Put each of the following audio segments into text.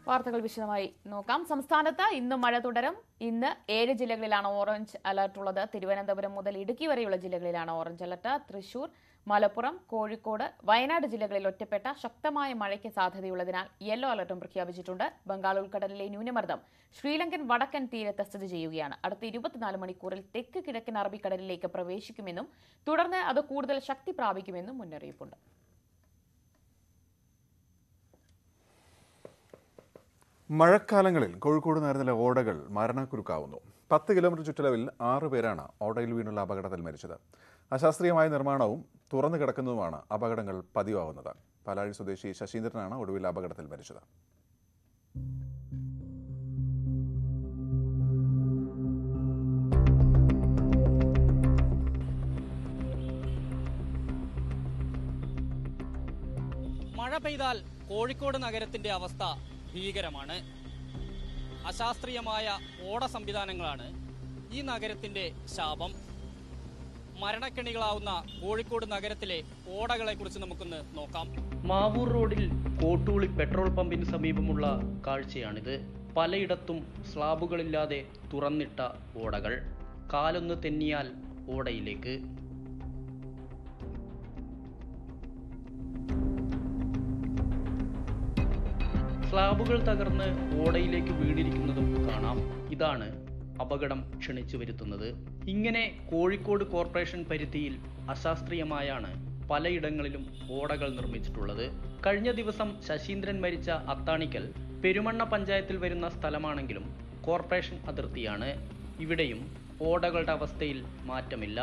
വാർത്തകൾ വിശദമായി നോക്കാം സംസ്ഥാനത്ത് ഇന്ന് മഴ തുടരും ഇന്ന് ഏഴ് ജില്ലകളിലാണ് ഓറഞ്ച് അലർട്ട് ഉള്ളത് തിരുവനന്തപുരം മുതൽ ഇടുക്കി വരെയുള്ള ജില്ലകളിലാണ് ഓറഞ്ച് അലർട്ട് തൃശൂർ മലപ്പുറം കോഴിക്കോട് വയനാട് ജില്ലകളിൽ ഒറ്റപ്പെട്ട ശക്തമായ മഴയ്ക്ക് സാധ്യതയുള്ളതിനാൽ യെല്ലോ അലർട്ടും പ്രഖ്യാപിച്ചിട്ടുണ്ട് ബംഗാൾ ഉൾക്കടലിലെ ന്യൂനമർദ്ദം ശ്രീലങ്കൻ വടക്കൻ തീരത്ത് സ്ഥിതി ചെയ്യുകയാണ് അടുത്ത ഇരുപത്തിനാല് മണിക്കൂറിൽ തെക്ക് കിഴക്കൻ അറബിക്കടലിലേക്ക് പ്രവേശിക്കുമെന്നും തുടർന്ന് അത് കൂടുതൽ ശക്തി പ്രാപിക്കുമെന്നും മുന്നറിയിപ്പുണ്ട് മഴക്കാലങ്ങളിൽ കോഴിക്കോട് നേർന്നിലെ ഓടകൾ മരണക്കുരുക്കാവുന്നു പത്ത് കിലോമീറ്റർ ചുറ്റളവിൽ ആറ് പേരാണ് ഓടയിൽ വീണുള്ള അപകടത്തിൽ മരിച്ചത് അശാസ്ത്രീയമായ നിർമ്മാണവും തുറന്നു കിടക്കുന്നതുമാണ് അപകടങ്ങൾ പതിവാകുന്നത് പാലാഴി സ്വദേശി ശശീന്ദ്രനാണ് ഒടുവിൽ അപകടത്തിൽ മരിച്ചത് മഴ പെയ്താൽ കോഴിക്കോട് നഗരത്തിന്റെ അവസ്ഥ ഭീകരമാണ് അശാസ്ത്രീയമായ ഓട സംവിധാനങ്ങളാണ് ഈ നഗരത്തിന്റെ ശാപം മരണക്കെണികളാവുന്ന കോഴിക്കോട് നഗരത്തിലെ ഓടകളെ കുറിച്ച് നമുക്കൊന്ന് നോക്കാം മാവൂർ റോഡിൽ കോട്ടൂളി പെട്രോൾ പമ്പിന് സമീപമുള്ള കാഴ്ചയാണിത് പലയിടത്തും സ്ലാബുകളില്ലാതെ തുറന്നിട്ട ഓടകൾ കാലൊന്ന് തെന്നിയാൽ ഓടയിലേക്ക് സ്ലാബുകൾ തകർന്ന് ഓടയിലേക്ക് വീണിരിക്കുന്നതും കാണാം ഇതാണ് അപകടം ക്ഷണിച്ചു വരുത്തുന്നത് ഇങ്ങനെ കോഴിക്കോട് കോർപ്പറേഷൻ പരിധിയിൽ അശാസ്ത്രീയമായാണ് പലയിടങ്ങളിലും ഓടകൾ നിർമ്മിച്ചിട്ടുള്ളത് കഴിഞ്ഞ ദിവസം ശശീന്ദ്രൻ മരിച്ച അത്താണിക്കൽ പെരുമണ്ണ പഞ്ചായത്തിൽ വരുന്ന സ്ഥലമാണെങ്കിലും കോർപ്പറേഷൻ അതിർത്തിയാണ് ഇവിടെയും ഓടകളുടെ അവസ്ഥയിൽ മാറ്റമില്ല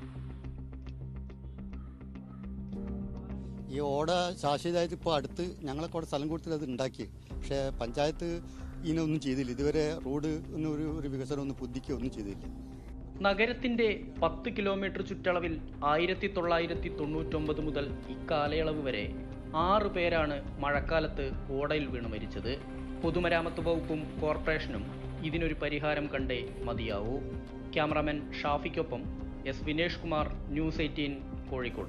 ഈ ഓട ശാശ്വതമായിട്ട് ഇപ്പോൾ അടുത്ത് ഞങ്ങളൊക്കെ അവിടെ സ്ഥലം കൊടുത്തിട്ട് അത് ഉണ്ടാക്കി പക്ഷേ പഞ്ചായത്ത് ഇതിനൊന്നും ചെയ്തില്ല ഇതുവരെ റോഡ് ഒന്നും ഒരു ഒരു വികസനം ഒന്നും പുതുക്കുകയോ ഒന്നും ചെയ്തില്ല നഗരത്തിന്റെ പത്ത് കിലോമീറ്റർ ചുറ്റളവിൽ ആയിരത്തി തൊള്ളായിരത്തി തൊണ്ണൂറ്റൊമ്പത് മുതൽ ഇക്കാലയളവ് വരെ ആറ് പേരാണ് മഴക്കാലത്ത് ഓടയിൽ വീണ് മരിച്ചത് പൊതുമരാമത്ത് വകുപ്പും കോർപ്പറേഷനും ഇതിനൊരു പരിഹാരം കണ്ടേ മതിയാവൂ ക്യാമറാമാൻ ഷാഫിക്കൊപ്പം S Vinesh Kumar news eighteen Kozhikode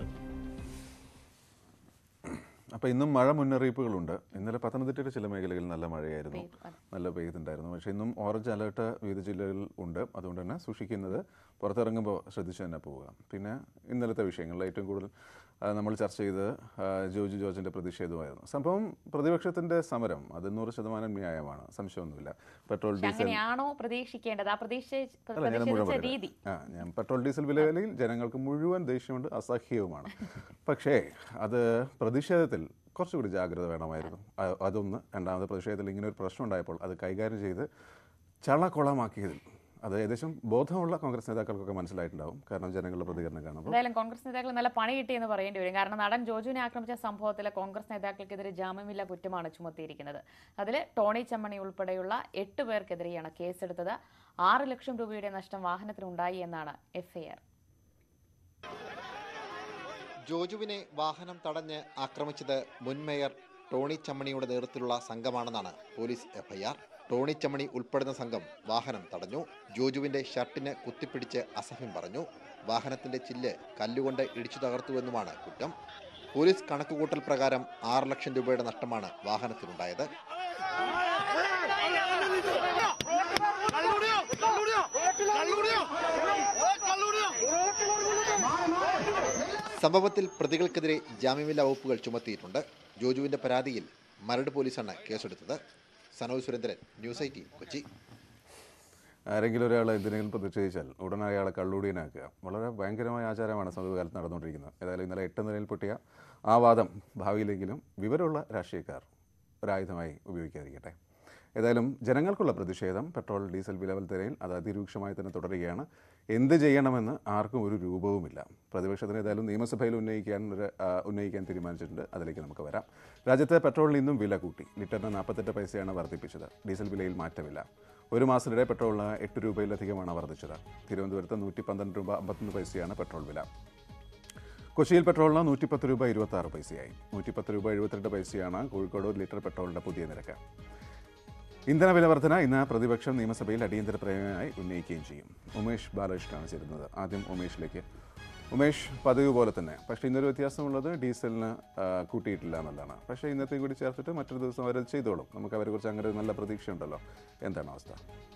അപ്പോൾ ഇന്നും മഴ മുന്നറിയിപ്പുകളുണ്ട് ഇന്നലെ പത്തനംതിട്ടയുടെ ചില മേഖലകളിൽ നല്ല മഴയായിരുന്നു പെയ്തു, അതെ. നല്ല പെയ്തുണ്ടായിരുന്നു പക്ഷേ ഇന്നും ഓറഞ്ച് അലേർട്ട് വിവിധ ജില്ലകളിൽ ഉണ്ട് അതുകൊണ്ട് തന്നെ സൂക്ഷിക്കുന്നത് പുറത്തിറങ്ങുമ്പോൾ ശ്രദ്ധിച്ച് തന്നെ പോവുക പിന്നെ ഇന്നലത്തെ വിഷയങ്ങളിൽ ഏറ്റവും കൂടുതൽ ആ, നമ്മൾ ചർച്ച ചെയ്ത് ആ, ജോജി ജോർജിൻ്റെ പ്രതിഷേധമായിരുന്നു സംഭവം പ്രതിപക്ഷത്തിൻ്റെ സമരം അത് നൂറ് ശതമാനം ന്യായമാണ് സംശയമൊന്നുമില്ല പെട്രോൾ പക്ഷെ ഡീസൽ അങ്ങനെയാണോ പ്രതീക്ഷിക്കേണ്ടത് ആ പ്രതീക്ഷ അല്ല ഞാൻ മുഴുവൻ പ്രതിഷേധിച്ച പറയാം. രീതി ആ ഞാൻ പെട്രോൾ ഡീസൽ വിലകളിൽ ജനങ്ങൾക്ക് മുഴുവൻ ദേഷ്യമുണ്ട് അസഹ്യവുമാണ് പക്ഷേ അത് പ്രതിഷേധത്തിൽ കുറച്ചുകൂടി ജാഗ്രത വേണമായിരുന്നു അ- അതൊന്ന് രണ്ടാമത് പ്രതിഷേധത്തിൽ ഇങ്ങനെ ഒരു പ്രശ്നം ഉണ്ടായപ്പോൾ അത് കൈകാര്യം ചെയ്ത് ചളക്കൊളമാക്കിയതിൽ അത് ഏകദേശം ബോധമുള്ള കോൺഗ്രസ് നേതാക്കൾക്കൊക്കെ മനസ്സിലായിട്ടുണ്ടാവും കാരണം ജനങ്ങളുടെ പ്രതികരണം കാണുമ്പോൾ എന്തായാലും കോൺഗ്രസ് നേതാക്കൾ നല്ല പണി കിട്ടിയെന്ന് പറയേണ്ടി വരും കാരണം നടൻ ജോജുവിനെ ആക്രമിച്ച സംഭവത്തിൽ കോൺഗ്രസ് നേതാക്കൾക്കെതിരെ ജാമ്യമില്ലാ കുറ്റമാണ് ചുമത്തിയിരിക്കുന്നത് അതിൽ ടോണി ചമ്മണി ഉൾപ്പെടെയുള്ള എട്ട് പേർക്കെതിരെയാണ് കേസെടുത്തത് ആറ് ലക്ഷം രൂപയുടെ നഷ്ടം വാഹനത്തിനുണ്ടായി എന്നാണ് എഫ്ഐആർ ജോജുവിനെ വാഹനം തടഞ്ഞ് ആക്രമിച്ചത് മുൻ മേയർ ടോണി ചമ്മണിയുടെ നേതൃത്വത്തിലുള്ള സംഘമാണെന്നാണ് പോലീസ് എഫ്ഐആർ ടോണി ചമ്മണി ഉൾപ്പെടുന്ന സംഘം വാഹനം തടഞ്ഞു ജോജുവിന്റെ ഷർട്ടിന് കുത്തിപ്പിടിച്ച് അസഹ്യം പറഞ്ഞു വാഹനത്തിന്റെ ചില്ല് കല്ലുകൊണ്ട് ഇടിച്ചു തകർത്തുവെന്നുമാണ് കുറ്റം പോലീസ് കണക്കുകൂട്ടൽ പ്രകാരം ആറ് ലക്ഷം രൂപയുടെ നഷ്ടമാണ് വാഹനത്തിനുണ്ടായത് സംഭവത്തിൽ പ്രതികൾക്കെതിരെ ജാമ്യമില്ലാ വകുപ്പുകൾ ചുമത്തിയിട്ടുണ്ട് ജോജുവിന്റെ പരാതിയിൽ മരട് പോലീസാണ് കേസെടുത്തത് സനോജ് സുരേന്ദ്രൻ ന്യൂസ് എയ്റ്റീൻ കൊച്ചി ആരെങ്കിലും ഒരാൾ എന്തിനെങ്കിലും പ്രതിഷേധിച്ചാൽ ഉടനെ അയാളെ കള്ളുടിയനാക്കുക വളരെ ഭയങ്കരമായ ആചാരമാണ് സമീപകാലത്ത് നടന്നുകൊണ്ടിരിക്കുന്നത് ഏതായാലും ഇന്നലെ എട്ട് നിലയിൽ പൊട്ടിയ ആ വാദം ഭാവിയിലെങ്കിലും വിവരമുള്ള രാഷ്ട്രീയക്കാർ ഒരായുധമായി ഉപയോഗിക്കാതിരിക്കട്ടെ ഏതായാലും ജനങ്ങൾക്കുള്ള പ്രതിഷേധം പെട്രോൾ ഡീസൽ വില വർധനയിൽ അത് അതിരൂക്ഷമായി തന്നെ തുടരുകയാണ് എന്ത് ചെയ്യണമെന്ന് ആർക്കും ഒരു രൂപവുമില്ല പ്രതിപക്ഷത്തിന് ഏതായാലും നിയമസഭയിൽ ഉന്നയിക്കാൻ ഒരു ആ, ഉന്നയിക്കാൻ തീരുമാനിച്ചിട്ടുണ്ട് അതിലേക്ക് നമുക്ക് വരാം രാജ്യത്ത് പെട്രോളിന് ഇന്നും വില കൂട്ടി ലിറ്ററിന് നാൽപ്പത്തെട്ട് പൈസയാണ് വർദ്ധിപ്പിച്ചത് ഡീസൽ വിലയിൽ മാറ്റമില്ല ഒരു മാസത്തിനിടെ പെട്രോളിന് എട്ട് രൂപയിലധികമാണ് വർദ്ധിച്ചത് തിരുവനന്തപുരത്ത് നൂറ്റി പന്ത്രണ്ട് രൂപ അമ്പത്തൊന്ന് പൈസയാണ് പെട്രോൾ വില കൊച്ചിയിൽ പെട്രോളിന് നൂറ്റിപ്പത്ത് രൂപ ഇരുപത്തി ആറ് പൈസയായി നൂറ്റിപ്പത്ത് രൂപ എഴുപത്തിരണ്ട് പൈസയാണ് കോഴിക്കോട് ഒരു ലിറ്റർ പെട്രോളിൻ്റെ പുതിയ നിരക്ക് ഇന്ധന വില വർധന ഇന്ന് പ്രതിപക്ഷം നിയമസഭയിൽ അടിയന്തര പ്രമേയമായി ഉന്നയിക്കുകയും ചെയ്യും ഉമേഷ് ബാലകൃഷ്ണനാണ് ചേരുന്നത് ആദ്യം ഉമേഷിലേക്ക് ഉമേഷ് പതിവ് പോലെ തന്നെ പക്ഷേ ഇന്നൊരു വ്യത്യാസമുള്ളത് ഡീസലിന് ആ, കൂട്ടിയിട്ടില്ല എന്നുള്ളതാണ് പക്ഷേ ഇന്നത്തെ കൂടി ചേർത്തിട്ട് മറ്റൊരു ദിവസം അവരത് ചെയ്തോളും നമുക്ക് അവരെക്കുറിച്ച് അങ്ങനെ ഒരു നല്ല പ്രതീക്ഷ ഉണ്ടല്ലോ എന്താണ് അവസ്ഥ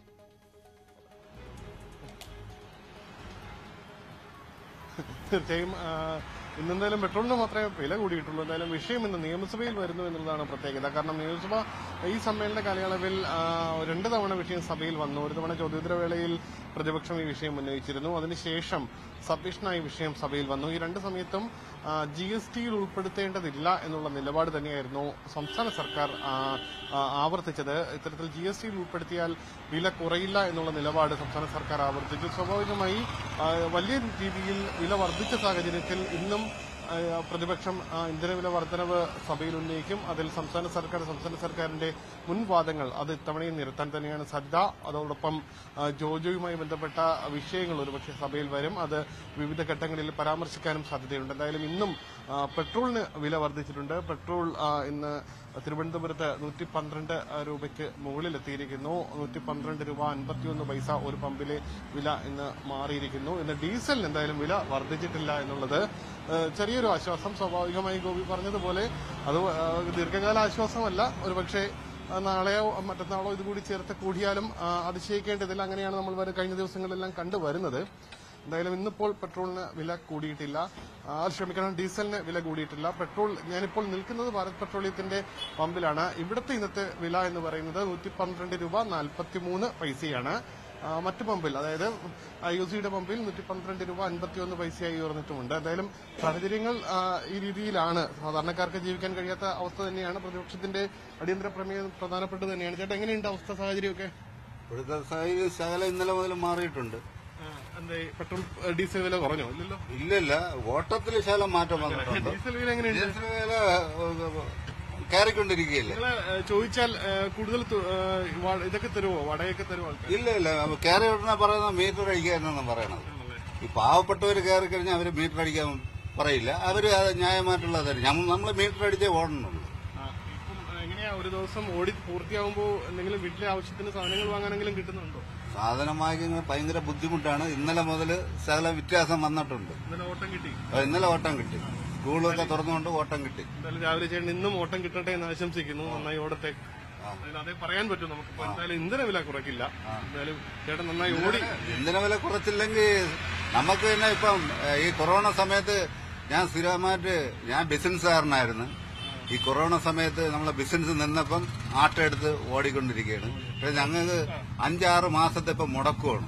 തീർച്ചയായും ആ, ഇന്നെന്തായാലും പെട്രോളിന് മാത്രമേ വില കൂടിയിട്ടുള്ളൂ എന്തായാലും വിഷയം ഇന്ന് നിയമസഭയിൽ വരുന്നു എന്നുള്ളതാണ് പ്രത്യേകത കാരണം നിയമസഭ ഈ സമ്മേളന കാലയളവിൽ ആ, രണ്ട് തവണ വിഷയം സഭയിൽ വന്നു ഒരു തവണ ചോദ്യോത്തര വേളയിൽ പ്രതിപക്ഷം ഈ വിഷയം ഉന്നയിച്ചിരുന്നു അതിനുശേഷം സബ്മിഷനായി വിഷയം സഭയിൽ വന്നു ഈ രണ്ട് സമയത്തും ജി എസ് ടിയിൽ ഉൾപ്പെടുത്തേണ്ടതില്ല എന്നുള്ള നിലപാട് തന്നെയായിരുന്നു സംസ്ഥാന സർക്കാർ ആ, ആ, ആവർത്തിച്ചത് ഇത്തരത്തിൽ ജി എസ് ടിയിൽ ഉൾപ്പെടുത്തിയാൽ വില കുറയില്ല എന്നുള്ള നിലപാട് സംസ്ഥാന സർക്കാർ ആവർത്തിച്ചു സ്വാഭാവികമായി ആ, വലിയ രീതിയിൽ വില വർദ്ധിച്ച സാഹചര്യത്തിൽ ഇന്നും ആ, പ്രതിപക്ഷം ആ, ഇന്ധനവില വർധനവ് സഭയിൽ ഉന്നയിക്കും അതിൽ സംസ്ഥാന സർക്കാർ സംസ്ഥാന സർക്കാരിന്റെ മുൻവാദങ്ങൾ അത് ഇത്തവണയും നിരത്താൻ തന്നെയാണ് സാധ്യത അതോടൊപ്പം ആ, ജോജോയുമായി ബന്ധപ്പെട്ട വിഷയങ്ങൾ ഒരുപക്ഷെ സഭയിൽ വരും അത് വിവിധ ഘട്ടങ്ങളിൽ പരാമർശിക്കാനും സാധ്യതയുണ്ട് എന്തായാലും ഇന്നും ആ, പെട്രോളിന് വില വർദ്ധിച്ചിട്ടുണ്ട് പെട്രോൾ ആ, ഇന്ന് തിരുവനന്തപുരത്ത് നൂറ്റി പന്ത്രണ്ട് രൂപയ്ക്ക് മുകളിലെത്തിയിരിക്കുന്നു നൂറ്റി പന്ത്രണ്ട് രൂപ അൻപത്തിയൊന്ന് പൈസ ഒരു പമ്പിലെ വില ഇന്ന് മാറിയിരിക്കുന്നു ഇന്ന് ഡീസലിന് എന്തായാലും വില വർദ്ധിച്ചിട്ടില്ല എന്നുള്ളത് ആ, ചെറിയൊരു ആശ്വാസം സ്വാഭാവികമായി ഗോപി പറഞ്ഞതുപോലെ അത് ആ, ദീർഘകാല ആശ്വാസമല്ല ഒരുപക്ഷെ ആ, നാളെയോ മറ്റന്നാളോ ഇതുകൂടി ചേർത്ത് കൂടിയാലും ആ, അതിശയിക്കേണ്ടതില്ല അങ്ങനെയാണ് നമ്മൾ വരും കഴിഞ്ഞ ദിവസങ്ങളിലെല്ലാം കണ്ടുവരുന്നത് എന്തായാലും ഇന്നിപ്പോൾ പെട്രോളിന് വില കൂടിയിട്ടില്ല ആ, ക്ഷമിക്കണം ഡീസലിന് വില കൂടിയിട്ടില്ല പെട്രോൾ ഞാനിപ്പോൾ നിൽക്കുന്നത് ഭാരത് പെട്രോളിയത്തിന്റെ പമ്പിലാണ് ഇവിടുത്തെ ഇന്നത്തെ വില എന്ന് പറയുന്നത് നൂറ്റി പന്ത്രണ്ട് രൂപ നാൽപ്പത്തി മൂന്ന് പൈസയാണ് ആ, മറ്റു പമ്പിൽ അതായത് ഐ ഒ സിയുടെ പമ്പിൽ നൂറ്റി പന്ത്രണ്ട് രൂപ അൻപത്തിയൊന്ന് പൈസയായി ഉയർന്നിട്ടുമുണ്ട് എന്തായാലും സാഹചര്യങ്ങൾ ആ, ഈ രീതിയിലാണ് സാധാരണക്കാർക്ക് ജീവിക്കാൻ കഴിയാത്ത അവസ്ഥ തന്നെയാണ് പ്രതിപക്ഷത്തിന്റെ അടിയന്തര പ്രമേയം പ്രധാനപ്പെട്ടത് തന്നെയാണ് ചേട്ടാ എങ്ങനെയുണ്ട് അവസ്ഥ സാഹചര്യമൊക്കെ ഇവിടുത്തെ സാഹചര്യം ശകലം ഇന്നലെ മുതൽ മാറിയിട്ടുണ്ട് ആ, എന്താ ഈ പെട്രോൾ ഏ, ഡീസൽ വില കുറഞ്ഞോ ഇല്ലല്ലോ ഇല്ലില്ല ഓട്ടത്തിൽ ശകലം മാറ്റം വന്നിട്ടുണ്ട് ഡീസൽ വില എങ്ങനെയുണ്ട് ഡീസൽ വില ഏഹ്, കയറിക്കൊണ്ടിരിക്കുകയല്ലേ നിങ്ങൾ ചോദിച്ചാൽ ഏ, കൂടുതൽ തു- ഏ, വ- ഇതൊക്കെ തരുമോ വടയൊക്കെ തരുമോ ആൾക്കാർ ഇല്ല ഇല്ല കയറി ഉടനെ പറയുന്നത് മീറ്റർ അടിക്കുക എന്നാണ് പറയണത് ഈ പാവപ്പെട്ടവർ കയറി കഴിഞ്ഞാൽ അവർ മീറ്റർ അടിക്കാൻ പറയില്ല അവർ ന്യായമായിട്ടുള്ള തരും നമ്മൾ നമ്മൾ മീറ്റർ അടിച്ചേ ഓടണുള്ളൂ ആ, ഇപ്പം എങ്ങനെയാ ഒരു ദിവസം ഓടി പൂർത്തിയാവുമ്പോ എന്തെങ്കിലും വീട്ടിലെ ആവശ്യത്തിന് സാധനങ്ങൾ വാങ്ങാനെങ്കിലും കിട്ടുന്നുണ്ടോ സാധനം വാങ്ങിക്കുന്നത് ഭയങ്കര ബുദ്ധിമുട്ടാണ് ഇന്നലെ മുതൽ ശകല വ്യത്യാസം വന്നിട്ടുണ്ട് ഇന്നലെ ഓട്ടം കിട്ടി അപ്പൊ ഇന്നലെ ഓട്ടം കിട്ടി സ്കൂളൊക്കെ തുറന്നുകൊണ്ട് ഓട്ടം കിട്ടി എന്തായാലും രാവിലെ ചേട്ടൻ ഇന്നും ഓട്ടം കിട്ടട്ടെ എന്ന് ആശംസിക്കുന്നു നന്നായി ഓടത്തെ അതിന് അതേ പറയാൻ പറ്റും നമുക്ക് എന്തായാലും ഇന്ധന വില കുറയ്ക്കില്ല എന്തായാലും ചേട്ടൻ നന്നായി ഓടി ഇന്ധന വില കുറച്ചില്ലെങ്കിൽ നമുക്ക് തന്നെ ഇപ്പം ഏഹ്, ഈ കൊറോണ സമയത്ത് ഞാൻ സ്ഥിരമായിട്ട് ഞാൻ ബിസിനസ്സുകാരനായിരുന്നു ഈ കൊറോണ സമയത്ത് നമ്മളെ ബിസിനസ് നിന്നപ്പം ആട്ടം എടുത്ത് ഓടിക്കൊണ്ടിരിക്കുകയാണ് പക്ഷെ ഞങ്ങൾക്ക് അഞ്ചാറ് മാസത്തെ ഇപ്പം മുടക്കമാണ്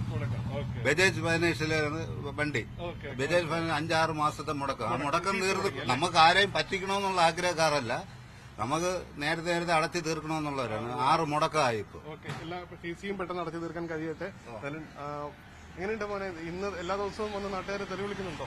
ബജാജ് ഫൈനാൻഷ്യലാണ് വണ്ടി ബജാജ് ഫൈനാൻസ് അഞ്ചാറ് മാസത്തെ മുടക്കം ആ മുടക്കം തീർത്ത് നമുക്ക് ആരെയും പറ്റിക്കണമെന്നുള്ള ആഗ്രഹക്കാരല്ല നമുക്ക് നേരത്തെ നേരത്തെ അടച്ചു തീർക്കണമെന്നുള്ളവരാണ് ആറ് മുടക്കമായി ഇപ്പോൾ ഓക്കെ എല്ലാ ടി സിയും പെട്ടെന്ന് അടച്ചു തീർക്കാൻ കഴിയട്ടെ എന്തായാലും ആ, എങ്ങനെയുണ്ട് മോനെ ഇന്ന് എല്ലാ ദിവസവും വന്ന് നാട്ടുകാരെ തെറി വിളിക്കുന്നുണ്ടോ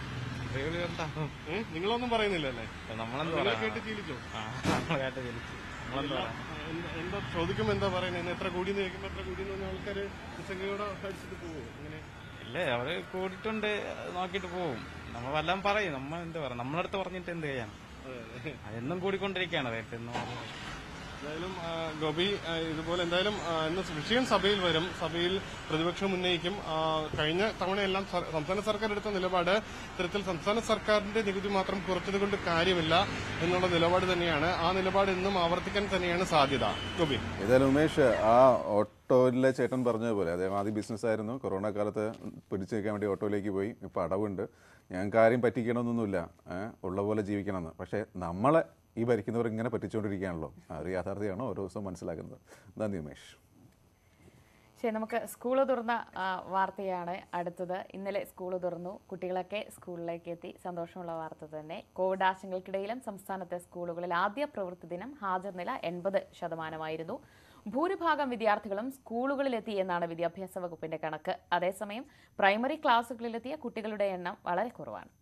ഏ? നിങ്ങളൊന്നും പറയുന്നില്ല അല്ലേ നമ്മളെന്ത് നിങ്ങൾ പറയാ കേട്ട് ശീലിച്ചോ കേട്ട് വിളിച്ചു നമ്മളെന്ത് പറയാ എന്താ- എന്താ ചോദിക്കുമ്പോ എന്താ പറയുന്നത് ഇന്ന് എത്ര കൂടിയെന്ന് ചോദിക്കുമ്പോ എത്ര കൂടിയെന്ന് പറഞ്ഞ ആൾക്കാര് നിസ്സംഗയോടെ അടിച്ചിട്ട് പോകുമോ ഇങ്ങനെ ഇല്ലേ അവര് കൂടിയിട്ടുണ്ട് നോക്കിട്ട് പോവും നമ്മ വല്ലതും പറയും നമ്മ എന്താ പറയാ നമ്മളടുത്ത് പറഞ്ഞിട്ട് എന്ത് ചെയ്യാൻ അതെന്നും കൂടിക്കൊണ്ടിരിക്കുകയാണ് റേറ്റ് എന്ന് പറഞ്ഞാൽ എന്തായാലും ആ, ഗോപി ആ, ഇതുപോലെ എന്തായാലും ആ, ഇന്ന് വിഷയം സഭയിൽ വരും സഭയിൽ പ്രതിപക്ഷം ഉന്നയിക്കും ആ, കഴിഞ്ഞ തവണയെല്ലാം സർ- സംസ്ഥാന സർക്കാർ എടുത്ത നിലപാട് ഇത്തരത്തിൽ സംസ്ഥാന സർക്കാരിന്റെ നികുതി മാത്രം കുറച്ചത് കൊണ്ട് കാര്യമില്ല എന്നുള്ള നിലപാട് തന്നെയാണ് ആ നിലപാട് ഇന്നും ആവർത്തിക്കാൻ തന്നെയാണ് സാധ്യത ഗോപി ഏതായാലും ഉമേഷ് ആ ഓട്ടോയിലെ ചേട്ടൻ പറഞ്ഞതുപോലെ അദ്ദേഹം ആദ്യം ബിസിനസ് ആയിരുന്നു കൊറോണ കാലത്ത് പിടിച്ചു നിൽക്കാൻ വേണ്ടി ഓട്ടോയിലേക്ക് പോയി ഇപ്പോൾ അടവുണ്ട് ഞങ്ങൾക്ക് ആരെയും പറ്റിക്കണമെന്നൊന്നുമില്ല ഏ, ഉള്ള പോലെ ജീവിക്കണമെന്ന് പക്ഷേ നമ്മളെ ഈ ഭരിക്കുന്നവർ ഇങ്ങനെ പറ്റിച്ചുകൊണ്ടിരിക്കുകയാണല്ലോ അത് യാഥാർത്ഥ്യമാണോ ഓരോ ദിവസവും മനസ്സിലാക്കുന്നത് നന്ദി ഉമേഷ് ശരി നമുക്ക് സ്കൂൾ തുറന്ന ആ, വാർത്തയാണ് അടുത്തത് ഇന്നലെ സ്കൂൾ തുറന്നു കുട്ടികളൊക്കെ സ്കൂളിലേക്ക് എത്തി സന്തോഷമുള്ള വാർത്ത തന്നെ കോവിഡ് ആശങ്കകൾക്കിടയിലും സംസ്ഥാനത്തെ സ്കൂളുകളിൽ ആദ്യ പ്രവൃത്തി ദിനം ഹാജർ നില എൺപത് ശതമാനമായിരുന്നു ഭൂരിഭാഗം വിദ്യാർത്ഥികളും സ്കൂളുകളിലെത്തി എന്നാണ് വിദ്യാഭ്യാസ വകുപ്പിന്റെ കണക്ക് അതേസമയം പ്രൈമറി ക്ലാസ്സുകളിലെത്തിയ കുട്ടികളുടെ എണ്ണം വളരെ കുറവാണ്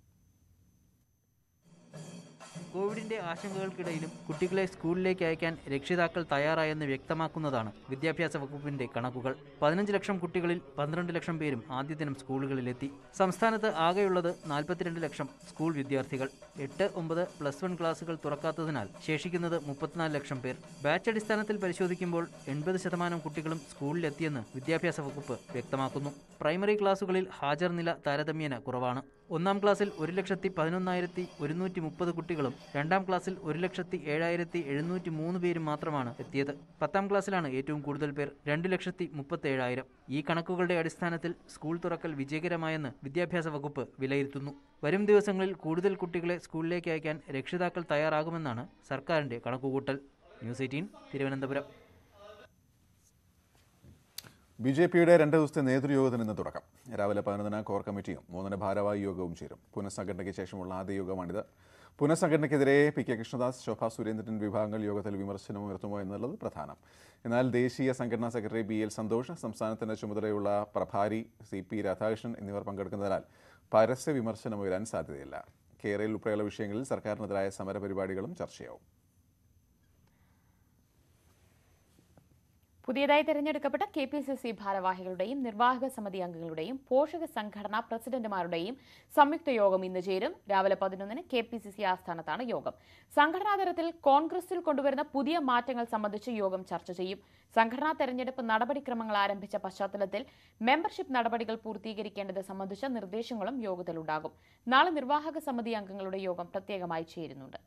കോവിഡിന്റെ ആശങ്കകൾക്കിടയിലും കുട്ടികളെ സ്കൂളിലേക്ക് അയക്കാൻ രക്ഷിതാക്കൾ തയ്യാറായെന്ന് വ്യക്തമാക്കുന്നതാണ് വിദ്യാഭ്യാസ വകുപ്പിന്റെ കണക്കുകൾ പതിനഞ്ച് ലക്ഷം കുട്ടികളിൽ പന്ത്രണ്ട് ലക്ഷം പേരും ആദ്യ ദിനം സ്കൂളുകളിലെത്തി സംസ്ഥാനത്ത് ആകെയുള്ളത് നാൽപ്പത്തിരണ്ട് ലക്ഷം സ്കൂൾ വിദ്യാർത്ഥികൾ എട്ട് ഒമ്പത് പ്ലസ് വൺ ക്ലാസുകൾ തുറക്കാത്തതിനാൽ ശേഷിക്കുന്നത് മുപ്പത്തിനാല് ലക്ഷം പേർ ബാച്ച് അടിസ്ഥാനത്തിൽ പരിശോധിക്കുമ്പോൾ എൺപത് ശതമാനം കുട്ടികളും സ്കൂളിലെത്തിയെന്ന് വിദ്യാഭ്യാസ വകുപ്പ് വ്യക്തമാക്കുന്നു പ്രൈമറി ക്ലാസുകളിൽ ഹാജർ നില താരതമ്യേന കുറവാണ് ഒന്നാം ക്ലാസ്സിൽ ഒരു ലക്ഷത്തി പതിനൊന്നായിരത്തി ഒരുന്നൂറ്റി മുപ്പത് കുട്ടികളും രണ്ടാം ക്ലാസ്സിൽ ഒരു ലക്ഷത്തി ഏഴായിരത്തി എഴുന്നൂറ്റി മൂന്ന് പേരും മാത്രമാണ് എത്തിയത് പത്താം ക്ലാസ്സിലാണ് ഏറ്റവും കൂടുതൽ പേർ രണ്ട് ലക്ഷത്തി മുപ്പത്തേഴായിരം ഈ കണക്കുകളുടെ അടിസ്ഥാനത്തിൽ സ്കൂൾ തുറക്കൽ വിജയകരമായെന്ന് വിദ്യാഭ്യാസ വകുപ്പ് വിലയിരുത്തുന്നു വരും ദിവസങ്ങളിൽ കൂടുതൽ കുട്ടികളെ സ്കൂളിലേക്ക് അയക്കാൻ രക്ഷിതാക്കൾ തയ്യാറാകുമെന്നാണ് സർക്കാരിന്റെ കണക്കുകൂട്ടൽ news eighteen Thiruvananthapuram B J പിയുടെ രണ്ട് ദിവസത്തെ നേതൃയോഗത്തിന് ഇന്ന് തുടക്കം രാവിലെ പതിനൊന്നിന് കോർ കമ്മിറ്റിയും മൂന്നിന് ഭാരവാഹി യോഗവും ചേരും പുനഃസംഘടനയ്ക്ക് ശേഷമുള്ള ആദ്യ യോഗമാണിത് പുനഃസംഘടനയ്ക്കെതിരെ പി കെ കൃഷ്ണദാസ് ശോഭാ സുരേന്ദ്രൻ വിഭാഗങ്ങൾ യോഗത്തിൽ വിമർശനം ഉയർത്തുമോ എന്നുള്ളത് പ്രധാനം എന്നാൽ ദേശീയ സംഘടനാ സെക്രട്ടറി ബി എൽ സന്തോഷ് സംസ്ഥാനത്തിന്റെ ചുമതലയുള്ള പ്രഭാരി സി പി രാധാകൃഷ്ണൻ എന്നിവർ പങ്കെടുക്കുന്നതിനാൽ പരസ്യ വിമർശനം ഉയരാൻ സാധ്യതയില്ല കേരളയിൽ ഉൾപ്പെടെയുള്ള വിഷയങ്ങളിൽ സർക്കാരിനെതിരായ സമരപരിപാടികളും ചർച്ചയാവും പുതിയതായി തെരഞ്ഞെടുക്കപ്പെട്ട കെ പി സി സി ഭാരവാഹികളുടെയും നിർവാഹക സമിതി അംഗങ്ങളുടെയും പോഷക സംഘടനാ പ്രസിഡന്റുമാരുടെയും സംയുക്ത യോഗം ഇന്ന് ചേരും രാവിലെ പതിനൊന്നിന് കെ പി സി സി ആസ്ഥാനത്താണ് യോഗം സംഘടനാ തലത്തിൽ കോൺഗ്രസിൽ കൊണ്ടുവരുന്ന പുതിയ മാറ്റങ്ങൾ സംബന്ധിച്ച് യോഗം ചർച്ച ചെയ്യും സംഘടനാ തെരഞ്ഞെടുപ്പ് നടപടിക്രമങ്ങൾ ആരംഭിച്ച പശ്ചാത്തലത്തിൽ മെമ്പർഷിപ്പ് നടപടികൾ പൂർത്തീകരിക്കേണ്ടത് സംബന്ധിച്ച നിർദ്ദേശങ്ങളും യോഗത്തിലുണ്ടാകും നാളെ നിർവാഹക സമിതി അംഗങ്ങളുടെ യോഗം പ്രത്യേകമായി ചേരുന്നുണ്ട്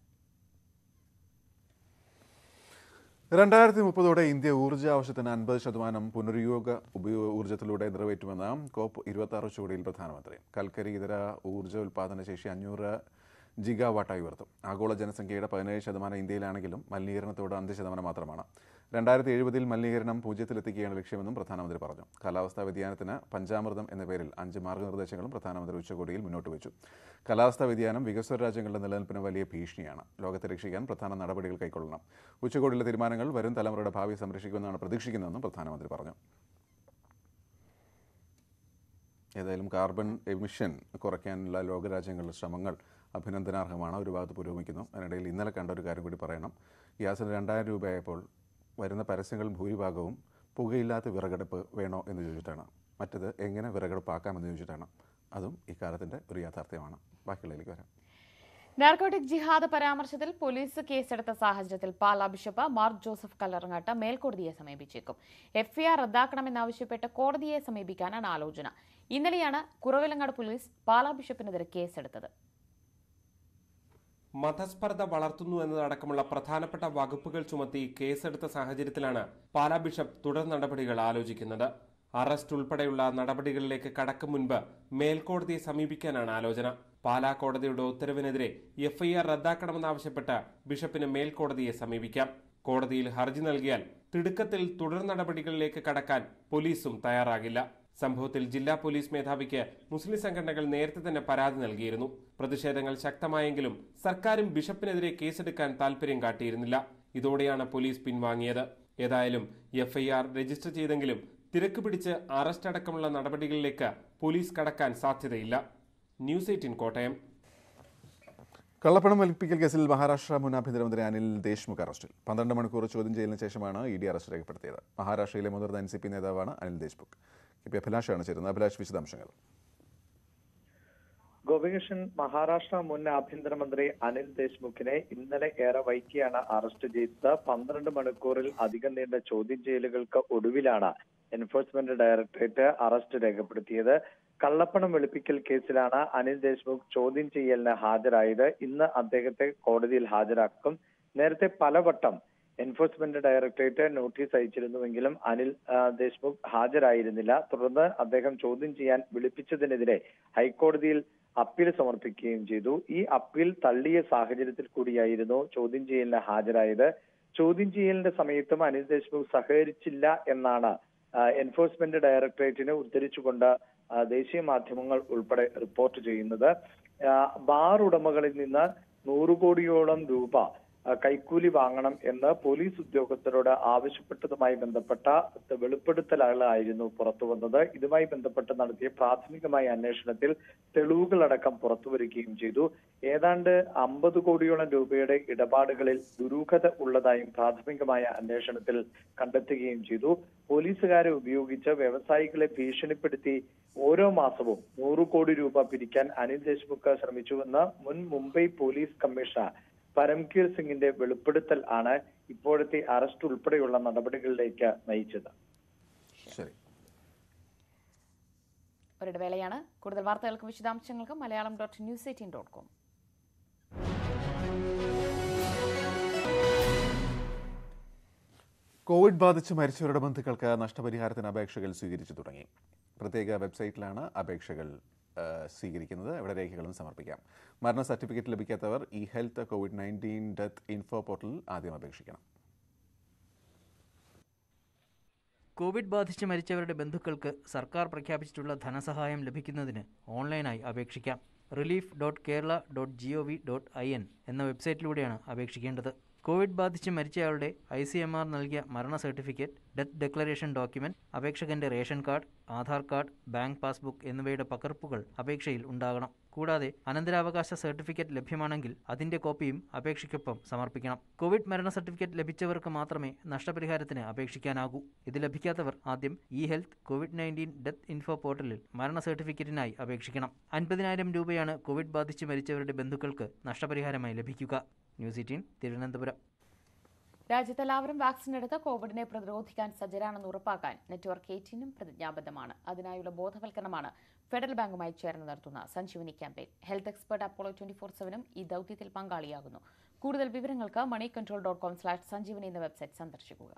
രണ്ടായിരത്തി മുപ്പതോടെ ഇന്ത്യ ഊർജ്ജ ആവശ്യത്തിന് അൻപത് ശതമാനം പുനരുപയോഗ ഉപയോഗ ഊർജ്ജത്തിലൂടെ നിറവേറ്റുമെന്ന് കോപ്പ് ഇരുപത്തി ആറ് ഉച്ചകോടിയിൽ പ്രധാനമന്ത്രി കൽക്കരി ഇതര ഊർജ്ജ ഉൽപ്പാദന ശേഷി അഞ്ഞൂറ് ജിഗാവാട്ടായി ഉയർത്തും ആഗോള ജനസംഖ്യയുടെ പതിനേഴ് ശതമാനം ഇന്ത്യയിലാണെങ്കിലും മലിനീകരണത്തോട് അഞ്ച് ശതമാനം മാത്രമാണ് രണ്ടായിരത്തി എഴുപതിൽ മലിനീകരണം പൂജ്യത്തിലെത്തിക്കുകയാണ് ലക്ഷ്യമെന്നും പ്രധാനമന്ത്രി പറഞ്ഞു കാലാവസ്ഥാ വ്യതിയാനത്തിന് പഞ്ചാമൃതം എന്ന പേരിൽ അഞ്ച് മാർഗ്ഗനിർദ്ദേശങ്ങളും പ്രധാനമന്ത്രി ഉച്ചകോടിയിൽ മുന്നോട്ട് വെച്ചു കാലാവസ്ഥാ വ്യതിയാനം വികസ്വര രാജ്യങ്ങളുടെ നിലനിൽപ്പിന് വലിയ ഭീഷണിയാണ് ലോകത്തെ രക്ഷിക്കാൻ പ്രധാന നടപടികൾ കൈക്കൊള്ളണം ഉച്ചകോടിയിലെ തീരുമാനങ്ങൾ വരും തലമുറയുടെ ഭാവി സംരക്ഷിക്കുമെന്നാണ് പ്രതീക്ഷിക്കുന്നതെന്നും പ്രധാനമന്ത്രി പറഞ്ഞു ഏതായാലും കാർബൺ എമിഷൻ കുറയ്ക്കാനുള്ള ലോകരാജ്യങ്ങളുടെ ശ്രമങ്ങൾ അഭിനന്ദനാർഹമാണ് ഒരു ഭാഗത്ത് പുരോഗമിക്കുന്നു അതിനിടയിൽ ഇന്നലെ കണ്ട ഒരു കാര്യം കൂടി പറയണം ഗ്യാസിന് രണ്ടായിരം രൂപയായപ്പോൾ വരുന്ന പരസ്യങ്ങൾ ഭൂരിഭാഗവും പുകയില്ലാത്ത വിറകടുപ്പ് വേണോ എന്ന് ചോദിച്ചിട്ടാണ് മറ്റത് എങ്ങനെ വിറകടുപ്പാക്കാമെന്ന് ചോദിച്ചിട്ടാണ് അതും ഇക്കാലത്തിൻ്റെ ഒരു യാഥാർത്ഥ്യമാണ് ബാക്കിയുള്ളതിലേക്ക് വരാം നാർക്കോട്ടിക് ജിഹാദ് പരാമർശത്തിൽ പോലീസ് കേസെടുത്ത സാഹചര്യത്തിൽ പാലാ ബിഷപ്പ് മാർ ജോസഫ് കല്ലറങ്ങാട്ട് മേൽക്കോടതിയെ സമീപിച്ചേക്കും എഫ്ഐആർ റദ്ദാക്കണമെന്നാവശ്യപ്പെട്ട് കോടതിയെ സമീപിക്കാനാണ് ആലോചന ഇന്നലെയാണ് കുറവിലങ്ങാട് പോലീസ് പാലാ ബിഷപ്പിനെതിരെ കേസെടുത്തത് മതസ്പർദ്ധ വളർത്തുന്നു എന്നതടക്കമുള്ള പ്രധാനപ്പെട്ട വകുപ്പുകൾ ചുമത്തി കേസെടുത്ത സാഹചര്യത്തിലാണ് പാലാ ബിഷപ്പ് തുടർ നടപടികൾ ആലോചിക്കുന്നത് അറസ്റ്റ് ഉൾപ്പെടെയുള്ള നടപടികളിലേക്ക് കടക്കും മുൻപ് മേൽക്കോടതിയെ സമീപിക്കാനാണ് ആലോചന പാലാ കോടതിയുടെ ഉത്തരവിനെതിരെ എഫ്ഐആർ റദ്ദാക്കണമെന്നാവശ്യപ്പെട്ട് ബിഷപ്പിന് മേൽക്കോടതിയെ സമീപിക്കാം കോടതിയിൽ ഹർജി നൽകിയാൽ തിടുക്കത്തിൽ തുടർ നടപടികളിലേക്ക് കടക്കാൻ പോലീസും തയ്യാറാകില്ല സംഭവത്തിൽ ജില്ലാ പോലീസ് മേധാവിക്ക് മുസ്ലിം സംഘടനകൾ നേരത്തെ തന്നെ പരാതി നൽകിയിരുന്നു പ്രതിഷേധങ്ങൾ ശക്തമായെങ്കിലും സർക്കാരും ബിഷപ്പിനെതിരെ കേസെടുക്കാൻ താൽപര്യം കാട്ടിയിരുന്നില്ല ഇതോടെയാണ് പോലീസ് പിൻവാങ്ങിയത് ഏതായാലും എഫ്ഐആർ രജിസ്റ്റർ ചെയ്തെങ്കിലും തിരക്ക് പിടിച്ച് അറസ്റ്റ് അടക്കമുള്ള നടപടികളിലേക്ക് പോലീസ് കടക്കാൻ സാധ്യതയില്ല ന്യൂസ് എയ്റ്റീൻ കോട്ടയം കള്ളപ്പണം വെളുപ്പിക്കൽ കേസിൽ മഹാരാഷ്ട്ര മുൻ ആഭ്യന്തരമന്ത്രി അനിൽ ദേശ്മുഖ് അറസ്റ്റിൽ പന്ത്രണ്ട് മണിക്കൂർ ചോദ്യം ചെയ്യലിന് ശേഷമാണ് ഇ ഡി അറസ്റ്റ് രേഖപ്പെടുത്തിയത് മഹാരാഷ്ട്രയിലെ മുതിർന്ന എൻ സി പി നേതാവാണ് അനിൽ ദേശ്മുഖ് കെ പി അഭിലാഷാണ് ചേരുന്നത് അഭിലാഷ് വിശദാംശങ്ങൾ ഗോപികൃഷ്ണൻ മഹാരാഷ്ട്ര മുൻ ആഭ്യന്തരമന്ത്രി അനിൽ ദേശ്മുഖിനെ ഇന്നലെ ഏറെ വൈകിയാണ് അറസ്റ്റ് ചെയ്തത് പന്ത്രണ്ട് മണിക്കൂറിൽ അധികം നീണ്ട ചോദ്യം ചെയ്യലുകൾക്ക് ഒടുവിലാണ് എൻഫോഴ്സ്മെന്റ് ഡയറക്ടറേറ്റ് അറസ്റ്റ് രേഖപ്പെടുത്തിയത് കള്ളപ്പണം വെളുപ്പിക്കൽ കേസിലാണ് അനിൽ ദേശ്മുഖ് ചോദ്യം ചെയ്യലിന് ഹാജരായത് ഇന്ന് അദ്ദേഹത്തെ കോടതിയിൽ ഹാജരാക്കും നേരത്തെ പലവട്ടം എൻഫോഴ്സ്മെന്റ് ഡയറക്ടറേറ്റ് നോട്ടീസ് അയച്ചിരുന്നുവെങ്കിലും അനിൽ ആ, ദേശ്മുഖ് ഹാജരായിരുന്നില്ല തുടർന്ന് അദ്ദേഹം ചോദ്യം ചെയ്യാൻ വിളിപ്പിച്ചതിനെതിരെ ഹൈക്കോടതിയിൽ അപ്പീൽ സമർപ്പിക്കുകയും ചെയ്തു ഈ അപ്പീൽ തള്ളിയ സാഹചര്യത്തിൽ കൂടിയായിരുന്നു ചോദ്യം ചെയ്യലിന് ഹാജരായത് ചോദ്യം ചെയ്യലിന്റെ സമയത്തും അനിൽ ദേശ്മുഖ് സഹകരിച്ചില്ല എന്നാണ് ആ, എൻഫോഴ്സ്മെന്റ് ഡയറക്ടറേറ്റിനെ ഉദ്ധരിച്ചുകൊണ്ട് ആ, ദേശീയ മാധ്യമങ്ങൾ ഉൾപ്പെടെ റിപ്പോർട്ട് ചെയ്യുന്നത് ആ, ബാർ ഉടമകളിൽ നിന്ന് നൂറ് കോടിയോളം രൂപ ആ, കൈക്കൂലി വാങ്ങണം എന്ന് പോലീസ് ഉദ്യോഗസ്ഥരോട് ആവശ്യപ്പെട്ടതുമായി ബന്ധപ്പെട്ട വെളിപ്പെടുത്തലുകളായിരുന്നു പുറത്തു വന്നത് ഇതുമായി ബന്ധപ്പെട്ട് നടത്തിയ പ്രാഥമികമായ അന്വേഷണത്തിൽ തെളിവുകളടക്കം പുറത്തുവരികയും ചെയ്തു ഏതാണ്ട് അമ്പത് കോടിയോളം രൂപയുടെ ഇടപാടുകളിൽ ദുരൂഹത ഉള്ളതായും പ്രാഥമികമായ അന്വേഷണത്തിൽ കണ്ടെത്തുകയും ചെയ്തു പോലീസുകാരെ ഉപയോഗിച്ച് വ്യവസായികളെ ഭീഷണിപ്പെടുത്തി ഓരോ മാസവും നൂറ് കോടി രൂപ പിരിക്കാൻ അനിൽ ദേശ്മുഖ് ശ്രമിച്ചുവെന്ന് മുൻ മുംബൈ പോലീസ് കമ്മീഷണർ പരംകീർ സിംഗിന്റെ വെളിപ്പെടുത്തൽ ആണ് ഇപ്പോഴത്തെ അറസ്റ്റ് ഉൾപ്പെടെയുള്ള നടപടികളിലേക്ക് നയിച്ചത് ശരി ഒരിടവേളയാണ് കൂടുതൽ വാർത്തകൾക്കും വിശദാംശങ്ങൾക്കും Malayalam dot news eighteen dot com covid ബാധിച്ച് മരിച്ചവരുടെ ബന്ധുക്കൾക്ക് നഷ്ടപരിഹാരത്തിന് അപേക്ഷകൾ സ്വീകരിച്ചു തുടങ്ങി പ്രത്യേക വെബ്സൈറ്റിലാണ് അപേക്ഷകൾ ആ, സ്വീകരിക്കുന്നത് ഇവിടെ രേഖകളും സമർപ്പിക്കാം മരണ സർട്ടിഫിക്കറ്റ് ലഭിക്കാത്തവർ e health covid nineteen death info പോർട്ടലിൽ ആദ്യം അപേക്ഷിക്കണം കോവിഡ് ബാധിച്ച് മരിച്ചവരുടെ ബന്ധുക്കൾക്ക് സർക്കാർ പ്രഖ്യാപിച്ചിട്ടുള്ള ധനസഹായം ലഭിക്കുന്നതിന് ഓൺലൈനായി അപേക്ഷിക്കാം relief dot Kerala dot G O V dot I N എന്ന വെബ്സൈറ്റിലൂടെയാണ് അപേക്ഷിക്കേണ്ടത് കോവിഡ് ബാധിച്ച് മരിച്ചയാളുടെ ഐ സി എം ആർ നൽകിയ മരണ സർട്ടിഫിക്കറ്റ് ഡെത്ത് ഡെക്ലറേഷൻ ഡോക്യുമെന്റ് അപേക്ഷകന്റെ ration card Aadhaar card bank passbook എന്നിവയുടെ പകർപ്പുകൾ അപേക്ഷയിൽ ഉണ്ടാകണം കൂടാതെ അനന്തരാവകാശ സർട്ടിഫിക്കറ്റ് ലഭ്യമാണെങ്കിൽ അതിന്റെ കോപ്പിയും അപേക്ഷയ്ക്കൊപ്പം സമർപ്പിക്കണം കോവിഡ് മരണ സർട്ടിഫിക്കറ്റ് ലഭിച്ചവർക്ക് മാത്രമേ നഷ്ടപരിഹാരത്തിന് അപേക്ഷിക്കാനാകൂ ഇത് ലഭിക്കാത്തവർ ആദ്യം e health covid nineteen death info പോർട്ടലിൽ മരണ സർട്ടിഫിക്കറ്റിനായി അപേക്ഷിക്കണം അൻപതിനായിരം രൂപയാണ് കോവിഡ് ബാധിച്ച് മരിച്ചവരുടെ ബന്ധുക്കൾക്ക് നഷ്ടപരിഹാരമായി ലഭിക്കുക ന്യൂസ് എയ്റ്റീൻ തിരുവനന്തപുരം രാജ്യത്തെല്ലാവരും വാക്സിൻ എടുത്ത് കോവിഡിനെ പ്രതിരോധിക്കാൻ സജ്ജരാണെന്ന് ഉറപ്പാക്കാൻ നെറ്റ്വർക്ക് എയ്റ്റീനും പ്രതിജ്ഞാബദ്ധമാണ് അതിനായുള്ള ബോധവൽക്കരണമാണ് ഫെഡറൽ ബാങ്കുമായി ചേർന്ന് നടത്തുന്ന Sanjeevani campaign health expert Apollo twenty four സെവനും ഈ ദൌത്യത്തിൽ പങ്കാളിയാകുന്നു കൂടുതൽ വിവരങ്ങൾക്ക് money control dot com slash Sanjeevani എന്ന വെബ്സൈറ്റ് സന്ദർശിക്കുക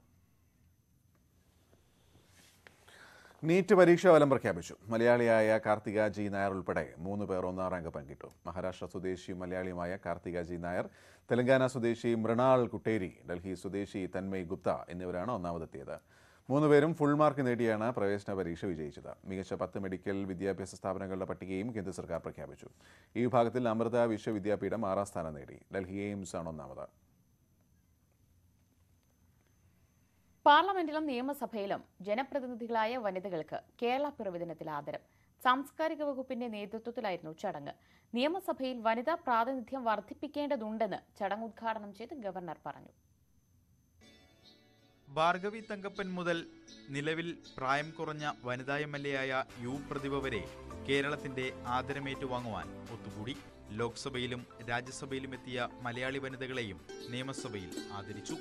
നീറ്റ് പരീക്ഷാ ഫലം പ്രഖ്യാപിച്ചു മലയാളിയായ കാർത്തിക ജി നായർ ഉൾപ്പെടെ മൂന്ന് പേർ ഒന്നാം റാങ്ക് പങ്കിട്ടു മഹാരാഷ്ട്ര സ്വദേശിയും മലയാളിയുമായ കാർത്തിക ജി നായർ തെലങ്കാന സ്വദേശി മൃണാൾ കുട്ടേരി ഡൽഹി സ്വദേശി തന്മയ് ഗുപ്ത എന്നിവരാണ് ഒന്നാമതെത്തിയത് മൂന്നുപേരും ഫുൾ മാർക്ക് നേടിയാണ് പ്രവേശന പരീക്ഷ വിജയിച്ചത് മികച്ച പത്ത് മെഡിക്കൽ വിദ്യാഭ്യാസ സ്ഥാപനങ്ങളുടെ പട്ടികയും കേന്ദ്ര സർക്കാർ പ്രഖ്യാപിച്ചു ഈ വിഭാഗത്തിൽ അമൃത വിശ്വവിദ്യാപീഠം ആറാം സ്ഥാനം നേടി ഡൽഹി എയിംസ് ആണ് ഒന്നാമത് പാർലമെന്റിലും നിയമസഭയിലും ജനപ്രതിനിധികളായ വനിതകൾക്ക് കേരള പിറവി ദിനത്തിൽ ആദരം സാംസ്കാരിക വകുപ്പിന്റെ നേതൃത്വത്തിലായിരുന്നു ചടങ്ങ് നിയമസഭയിൽ വനിതാ പ്രാതിനിധ്യം വർദ്ധിപ്പിക്കേണ്ടതുണ്ടെന്ന് ചടങ്ങ് ഉദ്ഘാടനം ചെയ്ത് ഗവർണർ പറഞ്ഞു ഭാർഗവി തങ്കപ്പൻ മുതൽ നിലവിൽ പ്രായം കുറഞ്ഞ വനിതാ എം എൽ എ ആയ യു പ്രതിഭ വരെ കേരളത്തിന്റെ ആദരമേറ്റുവാങ്ങുവാൻ ഒത്തുകൂടി ലോക്സഭയിലും രാജ്യസഭയിലും എത്തിയ മലയാളി വനിതകളെയും നിയമസഭയിൽ ആദരിച്ചു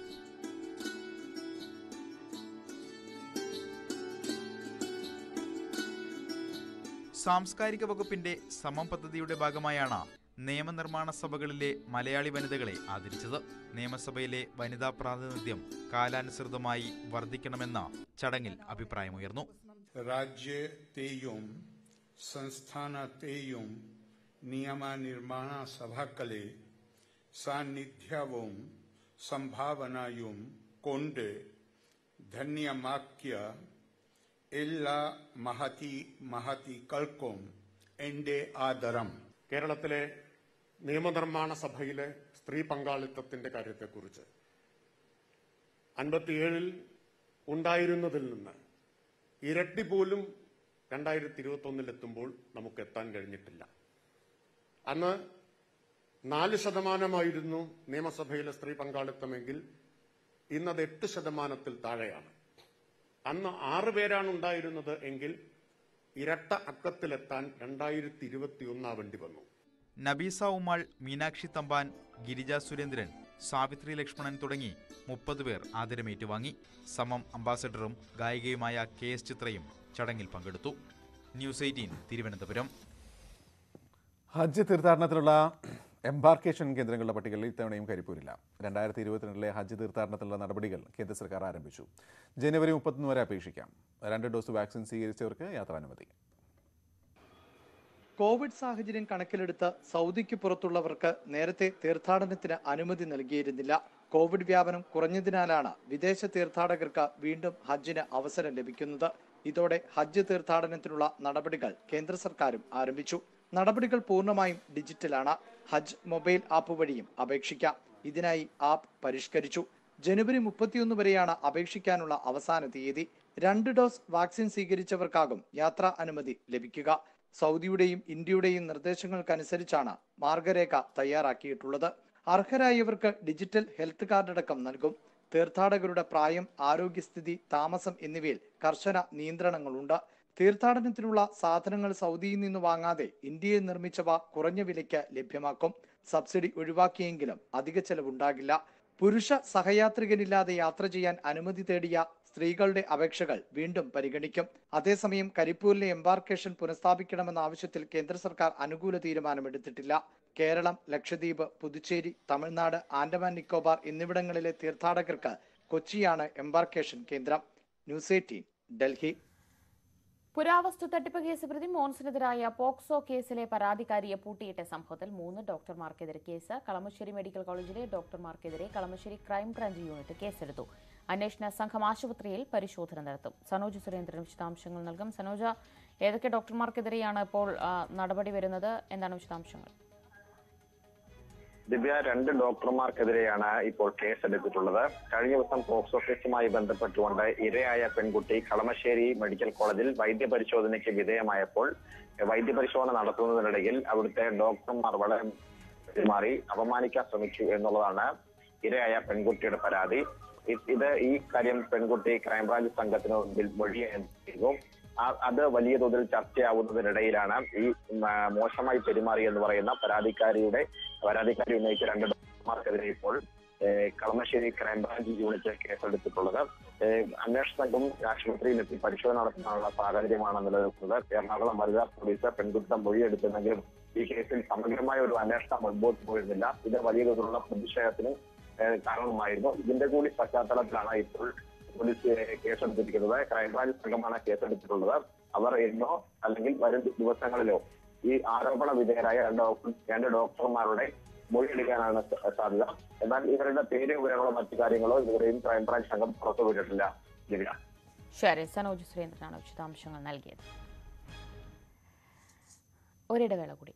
സാംസ്കാരിക വകുപ്പിന്റെ സമം പദ്ധതിയുടെ ഭാഗമായാണ് നിയമനിർമ്മാണ സഭകളിലെ മലയാളി വനിതകളെ ആദരിച്ചത് നിയമസഭയിലെ വനിതാ പ്രാതിനിധ്യം കാലാനുസൃതമായി വർദ്ധിക്കണമെന്ന ചടങ്ങിൽ അഭിപ്രായമുയർന്നു राज्यतेयुं संस्थानतेयुं नियमनिर्माणसभाकले सान्निध्यवं സംഭാവനയും കൊണ്ട് ധന്യമാക്കിയ എല്ലാ മഹതി മഹതികൾക്കും എൻ്റെ ആദരം കേരളത്തിലെ നിയമനിർമ്മാണ സഭയിലെ സ്ത്രീ പങ്കാളിത്തത്തിന്റെ കാര്യത്തെക്കുറിച്ച് അൻപത്തിയേഴിൽ ഉണ്ടായിരുന്നതിൽ നിന്ന് ഇരട്ടി പോലും രണ്ടായിരത്തി ഇരുപത്തി ഒന്നിലെത്തുമ്പോൾ നമുക്ക് എത്താൻ കഴിഞ്ഞിട്ടില്ല അന്ന് നാല് ശതമാനമായിരുന്നു നിയമസഭയിലെ സ്ത്രീ പങ്കാളിത്തമെങ്കിൽ ഇന്നത് എട്ട് ശതമാനത്തിൽ താഴെയാണ് അന്ന് ആറ് പേരാണ് ഉണ്ടായിരുന്നത് എങ്കിൽ ഇരട്ട അക്കത്തിലെത്താൻ രണ്ടായിരത്തി ഇരുപത്തിയൊന്നാവേണ്ടി വന്നു നബീസ ഉമ്മാൾ മീനാക്ഷി തമ്പാൻ ഗിരിജ സുരേന്ദ്രൻ സാവിത്രി ലക്ഷ്മണൻ തുടങ്ങി മുപ്പത് പേർ ആദരമേറ്റുവാങ്ങി സമം അംബാസഡറും ഗായികയുമായ കെ എസ് ചിത്രയും ചടങ്ങിൽ പങ്കെടുത്തു ന്യൂസ് എയ്റ്റീൻ തിരുവനന്തപുരം ഹജ്ജ് തീർത്ഥാടനത്തിനുള്ള എംബാർക്കേഷൻ കേന്ദ്രങ്ങളുടെ പട്ടികയിൽ ഇത്തവണയും കരിപ്പൂരില്ല രണ്ടായിരത്തി ഇരുപത്തിരണ്ടിലെ ഹജ്ജ് തീർത്ഥാടനത്തിനുള്ള നടപടികൾ കേന്ദ്ര സർക്കാർ ആരംഭിച്ചു ജനുവരി മുപ്പത്തൊന്ന് വരെ അപേക്ഷിക്കാം രണ്ട് ഡോസ് വാക്സിൻ സ്വീകരിച്ചവർക്ക് യാത്രാനുമതി കോവിഡ് സാഹചര്യം കണക്കിലെടുത്ത് സൗദിക്ക് പുറത്തുള്ളവർക്ക് നേരത്തെ തീർത്ഥാടനത്തിന് അനുമതി നൽകിയിരുന്നില്ല കോവിഡ് വ്യാപനം കുറഞ്ഞതിനാലാണ് വിദേശ തീർത്ഥാടകർക്ക് വീണ്ടും ഹജ്ജിന് അവസരം ലഭിക്കുന്നത് ഇതോടെ ഹജ്ജ് തീർത്ഥാടനത്തിനുള്ള നടപടികൾ കേന്ദ്ര സർക്കാരും ആരംഭിച്ചു നടപടികൾ പൂർണ്ണമായും ഡിജിറ്റലാണ് ഹജ്ജ് മൊബൈൽ ആപ്പ് വഴിയും അപേക്ഷിക്കാം ഇതിനായി ആപ്പ് പരിഷ്കരിച്ചു ജനുവരി മുപ്പത്തിയൊന്ന് വരെയാണ് അപേക്ഷിക്കാനുള്ള അവസാന തീയതി രണ്ട് ഡോസ് വാക്സിൻ സ്വീകരിച്ചവർക്കാകും യാത്രാ അനുമതി ലഭിക്കുക സൗദിയുടെയും ഇന്ത്യയുടെയും നിർദ്ദേശങ്ങൾക്കനുസരിച്ചാണ് മാർഗരേഖ തയ്യാറാക്കിയിട്ടുള്ളത് അർഹരായവർക്ക് ഡിജിറ്റൽ ഹെൽത്ത് കാർഡ് അടക്കം നൽകും തീർത്ഥാടകരുടെ പ്രായം ആരോഗ്യസ്ഥിതി താമസം എന്നിവയിൽ കർശന നിയന്ത്രണങ്ങളുണ്ട് തീർത്ഥാടനത്തിനുള്ള സാധനങ്ങൾ സൗദിയിൽ നിന്ന് വാങ്ങാതെ ഇന്ത്യയിൽ നിർമ്മിച്ചവ കുറഞ്ഞ വിലയ്ക്ക് ലഭ്യമാക്കും സബ്സിഡി ഒഴിവാക്കിയെങ്കിലും അധിക ചെലവുണ്ടാകില്ല പുരുഷ സഹയാത്രികനില്ലാതെ യാത്ര ചെയ്യാൻ അനുമതി തേടിയ സ്ത്രീകളുടെ അപേക്ഷകൾ വീണ്ടും പരിഗണിക്കും അതേസമയം കരിപ്പൂരിലെ എംബാർക്കേഷൻ പുനഃസ്ഥാപിക്കണമെന്ന ആവശ്യത്തിൽ കേന്ദ്ര സർക്കാർ അനുകൂല തീരുമാനമെടുത്തിട്ടില്ല കേരളം ലക്ഷദ്വീപ് പുതുച്ചേരി തമിഴ്നാട് ആൻഡമാൻ നിക്കോബാർ എന്നിവിടങ്ങളിലെ തീർത്ഥാടകർക്ക് കൊച്ചിയാണ് എംബാർക്കേഷൻ കേന്ദ്രം ന്യൂസ് എയ്റ്റീൻ ഡൽഹി പുരാവസ്തു തട്ടിപ്പ് കേസ് പ്രതി മോൻസിനെതിരായ പോക്സോ കേസിലെ പരാതിക്കാരിയെ പൂട്ടിയിട്ട സംഭവത്തിൽ മൂന്ന് ഡോക്ടർമാർക്കെതിരെ കേസ് കളമശ്ശേരി മെഡിക്കൽ കോളേജിലെ ഡോക്ടർമാർക്കെതിരെ കളമശ്ശേരി ക്രൈംബ്രാഞ്ച് യൂണിറ്റ് കേസെടുത്തു അന്വേഷണ സംഘം ആശുപത്രിയിൽ പരിശോധന നടത്തും സനോജ് സുരേന്ദ്രൻ വിശദാംശങ്ങൾ നൽകും സനോജ ഏതൊക്കെ ഡോക്ടർമാർക്കെതിരെയാണ് ഇപ്പോൾ ആ, നടപടി വരുന്നത് എന്താണ് വിശദാംശങ്ങൾ ദിവ്യ രണ്ട് ഡോക്ടർമാർക്കെതിരെയാണ് ഇപ്പോൾ കേസെടുത്തിട്ടുള്ളത് കഴിഞ്ഞ ദിവസം പോക്സോ കേസുമായി ബന്ധപ്പെട്ടുകൊണ്ട് ഇരയായ പെൺകുട്ടി കളമശ്ശേരി മെഡിക്കൽ കോളേജിൽ വൈദ്യപരിശോധനയ്ക്ക് വിധേയമായപ്പോൾ വൈദ്യപരിശോധന നടത്തുന്നതിനിടയിൽ അവിടുത്തെ ഡോക്ടർമാർ വളരെ പെരുമാറി അപമാനിക്കാൻ ശ്രമിച്ചു എന്നുള്ളതാണ് ഇരയായ പെൺകുട്ടിയുടെ പരാതി ഇ- ഇത് ഈ കാര്യം പെൺകുട്ടി ക്രൈംബ്രാഞ്ച് സംഘത്തിന് മുമ്പിൽ മൊഴിയേണ്ടിയിരുന്നു ആ- അത് വലിയ തോതിൽ ചർച്ചയാവുന്നതിനിടയിലാണ് ഈ ഉം, ആ, മോശമായി പെരുമാറി എന്ന് പറയുന്ന പരാതിക്കാരിയുടെ പരാതിക്കാരി ഉന്നയിച്ച രണ്ട് ഡോക്ടർമാർക്കെതിരെ ഇപ്പോൾ ഏഹ്, കളമശ്ശേരി ക്രൈംബ്രാഞ്ച് യൂണിറ്റ് കേസെടുത്തിട്ടുള്ളത് ഏഹ്, അന്വേഷണ സംഘം ആശുപത്രിയിലെത്തി പരിശോധന നടത്താനുള്ള സാഹചര്യമാണ് നിലനിൽക്കുന്നത് എറണാകുളം വനിതാ പോലീസ് പെൺകുട്ടിയുടെ മൊഴിയെടുത്തെങ്കിലും ഈ കേസിൽ സമഗ്രമായ ഒരു അന്വേഷണം മുൻപോട്ട് പോയിരുന്നില്ല ഇത് വലിയ തോതിലുള്ള പ്രതിഷേധത്തിന് ഏഹ്, കാരണമായിരുന്നു ഇതിന്റെ കൂടി പശ്ചാത്തലത്തിലാണ് ഇപ്പോൾ പോലീസ് ഏഹ്, കേസെടുത്തിരിക്കുന്നത് ക്രൈംബ്രാഞ്ച് സംഘമാണ് കേസെടുത്തിട്ടുള്ളത് അവർ ഇന്നോ അല്ലെങ്കിൽ വരും ദിവസങ്ങളിലോ ഈ ആരോപണ വിധേയരായ രണ്ട് ഡോക്ടർ രണ്ട് ഡോക്ടർമാരുടെ മൊഴിയെടുക്കാനാണ് സ- സാധ്യത എന്നാൽ ഇവരുടെ പേര് വിവരങ്ങളോ മറ്റു കാര്യങ്ങളോ ഇതുവരെയും ക്രൈംബ്രാഞ്ച് സംഘം പുറത്തുവിട്ടിട്ടില്ല ദിവ്യ ശരി സനോജ് സുരേന്ദ്രനാണ് വിശദാംശങ്ങൾ നൽകിയത് ഒരിടവേള കൂടി